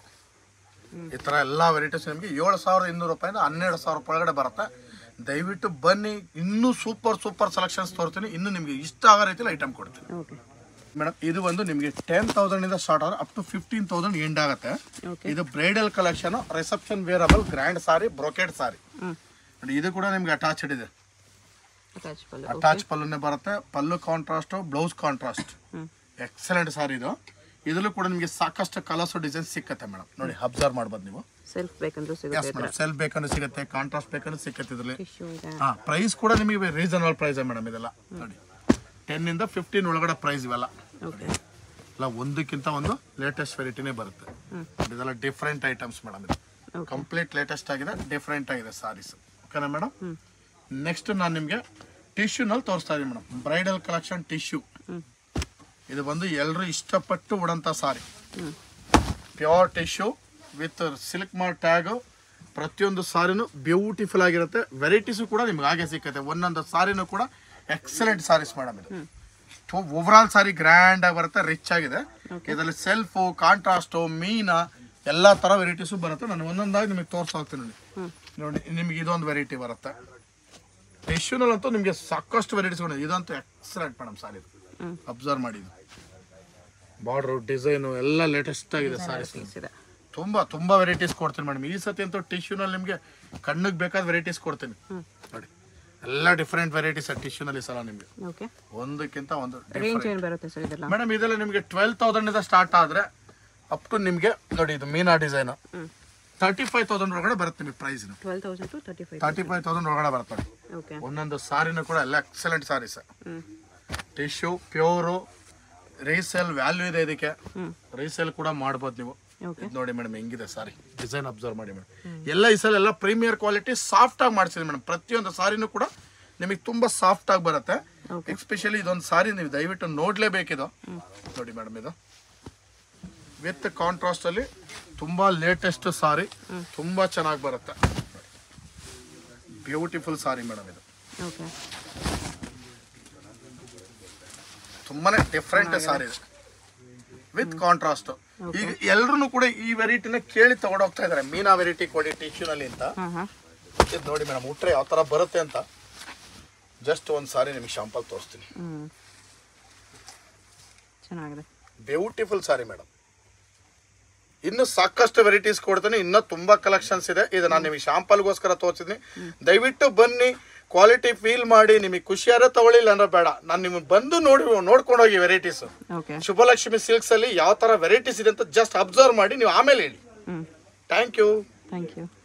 ಈ ಥರ ಎಲ್ಲ ವೆರೈಟೀಸ್ ನಿಮಗೆ ಏಳು ಸಾವಿರದ ಇನ್ನೂರು ರೂಪಾಯಿಂದ ಹನ್ನೆರಡು ಸಾವಿರ ರೂಪಾಯಿ ಒಳಗಡೆ ಬರುತ್ತೆ ದಯವಿಟ್ಟು ಬನ್ನಿ ಇನ್ನೂ ಸೂಪರ್ ಸೂಪರ್ ಸೆಲೆಕ್ಷನ್ಸ್ ತೋರ್ತೀನಿ ಇನ್ನೂ ನಿಮಗೆ ಇಷ್ಟ ಆಗೋ ರೀತಿಯಲ್ಲಿ ಐಟಮ್ ಕೊಡ್ತೀನಿ ಓಕೆ ಮೇಡಮ್ ಇದು ಒಂದು ನಿಮಗೆ ಟೆನ್ ತೌಸಂಡಿಂದ ಸ್ಟಾರ್ಟ್ ಆದರೆ up to fifteen thousand end ಆಗುತ್ತೆ ಓಕೆ ಇದು bridal collection reception wearable grand sari brocade sari ಹ್ಞೂ ನೋಡಿ ಇದು ಕೂಡ ನಿಮ್ಗೆ ಅಟ್ಯಾಚ್ಡ್ ಇದೆ ಅಟ್ಯಾಚ್ ಕಲರ್ ಅಟ್ಯಾಚ್ ಪಲ್ಲುನೇ ಬರುತ್ತೆ ಪಲ್ಲು ಕಾಂಟ್ರಾಸ್ಟ್ ಬ್ಲೌಸ್ ಕಾಂಟ್ರಾಸ್ಟ್ ಹ್ಞೂ ಎಕ್ಸಲೆಂಟ್ ಸಾರಿ ಇದು ಇದರಲ್ಲೂ ಕೂಡ ನಿಮಗೆ ಸಾಕಷ್ಟು ಕಲರ್ಸ್ ಡಿಸೈನ್ ಸಿಕ್ಕತ್ತೆ ಮೇಡಮ್ ನೋಡಿ ಅಬ್ಸರ್ವ್ ಮಾಡ್ಬೋದು ನೀವು ಸೆಲ್ಫ್ ಬೇಕಂದ್ರೂ ಎಸ್ ಸಿಗುತ್ತೆ ಮೇಡಮ್ ಸೆಲ್ಫ್ ಬೇಕಂದ್ರೆ ಸಿಗುತ್ತೆ ಕಾಂಟ್ರಾಸ್ಟ್ ಬೇಕಂದ್ರೆ ಸಿಕ್ಕತ್ತೆ ಇದರಲ್ಲಿ ಟಿಶ್ಯೂ ಇದೆ ಹಾ ಪ್ರೈಸ್ ಕೂಡ ನಿಮಗೆ ರೀಸನಬಲ್ ಪ್ರೈಸ್ ಮೇಡಮ್ ಇದೆಲ್ಲ ನೋಡಿ ಟೆನ್ ಇಂದ ಫಿಫ್ಟೀನ್ ಒಳಗಡೆ ಪ್ರೈಸ್ ಇವೆಲ್ಲ ಓಕೆ ಎಲ್ಲ ಒಂದಕ್ಕಿಂತ ಒಂದು ಲೇಟೆಸ್ಟ್ ವೆರೈಟಿನೇ ಬರುತ್ತೆ ಹ್ಮ್. ಇದೆಲ್ಲ ಡಿಫ್ರೆಂಟ್ ಐಟಮ್ಸ್ ಮೇಡಮ್ ಇದು ಓಕೆ ಕಂಪ್ಲೀಟ್ ಲೇಟೆಸ್ಟ್ ಆಗಿದೆ ಡಿಫ್ರೆಂಟ್ ಆಗಿದೆ ಸಾರೀಸ್ ಓಕೆನಾ ಮೇಡಮ್ ನೆಕ್ಸ್ಟ್ ನಾನು ನಿಮಗೆ ಟಿಶ್ಯೂನಲ್ಲಿ ತೋರಿಸ್ತಾ ಇದ್ದೀನಿ ಮೇಡಮ್ ಬ್ರೈಡಲ್ ಕಲೆಕ್ಷನ್ ಟಿಶ್ಯೂ ಹ್ಞೂ ಇದು ಬಂದು ಎಲ್ಲರೂ ಇಷ್ಟಪಟ್ಟು ಉಡಂಥ ಸಾರಿ ಹ್ಞೂ pure tissue with silk mart tag ಪ್ರತಿಯೊಂದು ಸಾರಿನೂ ಬ್ಯೂಟಿಫುಲ್ ಆಗಿರುತ್ತೆ ವೆರೈಟೀಸು ಕೂಡ ನಿಮ್ಗೆ ಹಾಗೆ ಸಿಕ್ಕತ್ತೆ ಒಂದೊಂದು ಸಾರಿನೂ ಕೂಡ ಎಕ್ಸಲೆಂಟ್ ಸಾರೀಸ್ ಮೇಡಮ್ ಇದು ಓವರಾಲ್ ಸಾರಿ ಗ್ರ್ಯಾಂಡ್ ಆಗಿ ಬರುತ್ತೆ ರಿಚ್ ಆಗಿದೆ ಇದರಲ್ಲಿ ಸೆಲ್ಫು ಕಾಂಟ್ರಾಸ್ಟು ಮೀನ ಎಲ್ಲ ಥರ ವೆರೈಟೀಸು ಬರುತ್ತೆ ನಾನು ಒಂದೊಂದಾಗಿ ನಿಮಗೆ ತೋರಿಸ್ತಾ ಹೋಗ್ತೀನಿ ನೋಡಿ ನೋಡಿ ನಿಮಗೆ ಇದೊಂದು ವೆರೈಟಿ ಬರುತ್ತೆ ಟಿಶ್ಯೂನಲ್ಲಂತೂ ನಿಮಗೆ ಸಾಕಷ್ಟು ವೆರೈಟೀಸ್ ಇದಂತೂ ಎಕ್ಸಲೆಂಟ್ ಮೇಡಮ್ ಸಾರಿ ಇದು ಹ್ಮ್. ಅಬ್ಸರ್ವ್ ಮಾಡಿ ಇದು ಬಾರ್ಡ್ರು ಡಿಸೈನು ಎಲ್ಲ ಲೇಟೆಸ್ಟ್ ಆಗಿದೆ ಸಾರೀಸ್ ಪೀಸ್ ಇದೆ ತುಂಬಾ ತುಂಬಾ ವೆರೈಟೀಸ್ ಕೊಡ್ತೀನಿ ಮೇಡಮ್ ಈ ಸತಿ ಅಂತೂ ಟಿಶ್ಯೂನಲ್ಲಿ ನಿಮಗೆ ಕಣ್ಣಿಗೆ ಬೇಕಾದ ವೆರೈಟೀಸ್ ಕೊಡ್ತೀನಿ ಹ್ಮ್. ನೋಡಿ ಎಲ್ಲ ಡಿಫ್ರೆಂಟ್ ವೆರೈಟೀಸ್ ಟಿಶ್ಯೂನಲ್ಲಿ ಸಲ ನಿಮಗೆ ಓಕೆ ಒಂದಕ್ಕಿಂತ ಒಂದು ರೇಂಜ್ ಏನು ಬರುತ್ತೆ ಸರ್ ಇದೆಲ್ಲ ಮೇಡಮ್ ಇದೆಲ್ಲ ನಿಮಗೆ ಟ್ವೆಲ್ ತೌಸಂಡಿಂದ ಸ್ಟಾರ್ಟ್ ಆದರೆ ಅಪ್ ಟು ನಿಮಗೆ ನೋಡಿ ಇದು ಮೀನಾ ಡಿಸೈನು ಹ್ಞೂ ತರ್ಟಿ ಫೈವ್ ತೌಸಂಡ್ ಒಳಗಡೆ ಬರುತ್ತೆ ನಿಮಗೆ price twelve thousand to thirty five thirty five thousand ಒಳಗಡೆ ಬರುತ್ತೆ ನೋಡಿ ಓಕೆ ಒಂದೊಂದು ಸಾರಿನೂ ಕೂಡ ಎಲ್ಲ ಎಕ್ಸಲೆಂಟ್ ಸಾರೀಸ್ ಹ್ಞೂ ಟಿಶ್ಯೂ ಪ್ಯೂರು ರೀಸೇಲ್ ವ್ಯಾಲ್ಯೂ ಇದೆ ಇದಕ್ಕೆ ಹ್ಞೂ ರೀಸೇಲ್ ಕೂಡ ಮಾಡ್ಬೋದು ನೀವು ಓಕೆ ಇದ್ ನೋಡಿ ಮೇಡಮ್ ಹೆಂಗಿದೆ ಸಾರಿ ಡಿಸೈನ್ ಅಬ್ಸರ್ವ್ ಮಾಡಿ ಮೇಡಮ್ ಎಲ್ಲ ಈ ಸಲ ಎಲ್ಲ ಪ್ರೀಮಿಯರ್ ಕ್ವಾಲಿಟಿ ಸಾಫ್ಟ್ ಆಗಿ ಮಾಡಿಸಿದೆ ಮೇಡಮ್ ಪ್ರತಿಯೊಂದು ಸಾರಿನೂ ಕೂಡ ನಿಮಗೆ ತುಂಬಾ ಸಾಫ್ಟ್ ಆಗಿ ಬರುತ್ತೆ Okay. ಎಸ್ಪೆಷಲಿ ಇದೊಂದು ಸಾರಿ ನೀವು ದಯವಿಟ್ಟು ನೋಡ್ಲೇಬೇಕಿದು ನೋಡಿ ಮೇಡಮ್ ಇದು ವಿತ್ ಕಾಂಟ್ರಾಸ್ಟ್ ಅಲ್ಲಿ ತುಂಬಾ ಲೇಟೆಸ್ಟ್ ಸಾರಿ ತುಂಬಾ ಚೆನ್ನಾಗಿ ಬರುತ್ತೆ ಬ್ಯೂಟಿಫುಲ್ ಸಾರಿ ಮೇಡಮ್ ಇದು ಓಕೆ ತುಂಬಾನೇ ಡಿಫ್ರೆಂಟ್ ಸಾರಿ ಇದೆ ವಿತ್ ಕಾಂಟ್ರಾಸ್ಟ್ ಈಗ ಎಲ್ರು ಕೂಡ ಈ ವೆರೈಟಿನ ಕೇಳಿ ತಗೊಂಡೋಗ್ತಾ ಇದಾರೆ ಮೀನಾ ವೆರೈಟಿ ಕೊಡಿ ಟಿಶ್ಯೂನಲ್ಲಿ ಅಂತ ಹಾಂ ಹಾಂ ಇದು ನೋಡಿ ಮೇಡಮ್ ಉಟ್ರೆ ಯಾವ ಥರ ಬರುತ್ತೆ ಅಂತ ಜಸ್ಟ್ ಒಂದು ಸಾರಿ ನಿಮಗೆ ಶಾಂಪಲ್ ತೋರಿಸ್ತೀನಿ ಹ್ಞೂ ಚೆನ್ನಾಗಿದೆ ಬ್ಯೂಟಿಫುಲ್ ಸಾರಿ ಮೇಡಮ್ ಇನ್ನು ಸಾಕಷ್ಟು ವೆರೈಟೀಸ್ ಕೊಡ್ತೀನಿ ಇನ್ನೂ ತುಂಬಾ ಕಲೆಕ್ಷನ್ಸ್ ಇದೆ ಇದು ನಾನು ನಿಮಗೆ ಶಾಂಪಲ್ಗೋಸ್ಕರ ತೋರಿಸಿದ್ದೀನಿ ದಯವಿಟ್ಟು ಬನ್ನಿ ಕ್ವಾಲಿಟಿ ಫೀಲ್ ಮಾಡಿ ನಿಮಗೆ ಖುಷಿಯಾರ ತಗೊಳ್ಳಿಲ್ಲ ಅಂದ್ರೆ ಬೇಡ ನಾನು ನಿಮಗೆ ಬಂದು ನೋಡಿ ನೋಡ್ಕೊಂಡು ಹೋಗಿ ವೆರೈಟೀಸ್ ಓಕೆ ಶುಭಲಕ್ಷ್ಮಿ ಸಿಲ್ಕ್ಸ್ ಅಲ್ಲಿ ಯಾವ ತರ ವೆರೈಟೀಸ್ ಇದೆ ಅಂತ ಜಸ್ಟ್ ಅಬ್ಸರ್ವ್ ಮಾಡಿ ನೀವು ಆಮೇಲೆ ಹೇಳಿ ಹ್ಞೂ ಥ್ಯಾಂಕ್ ಯು ಥ್ಯಾಂಕ್ ಯು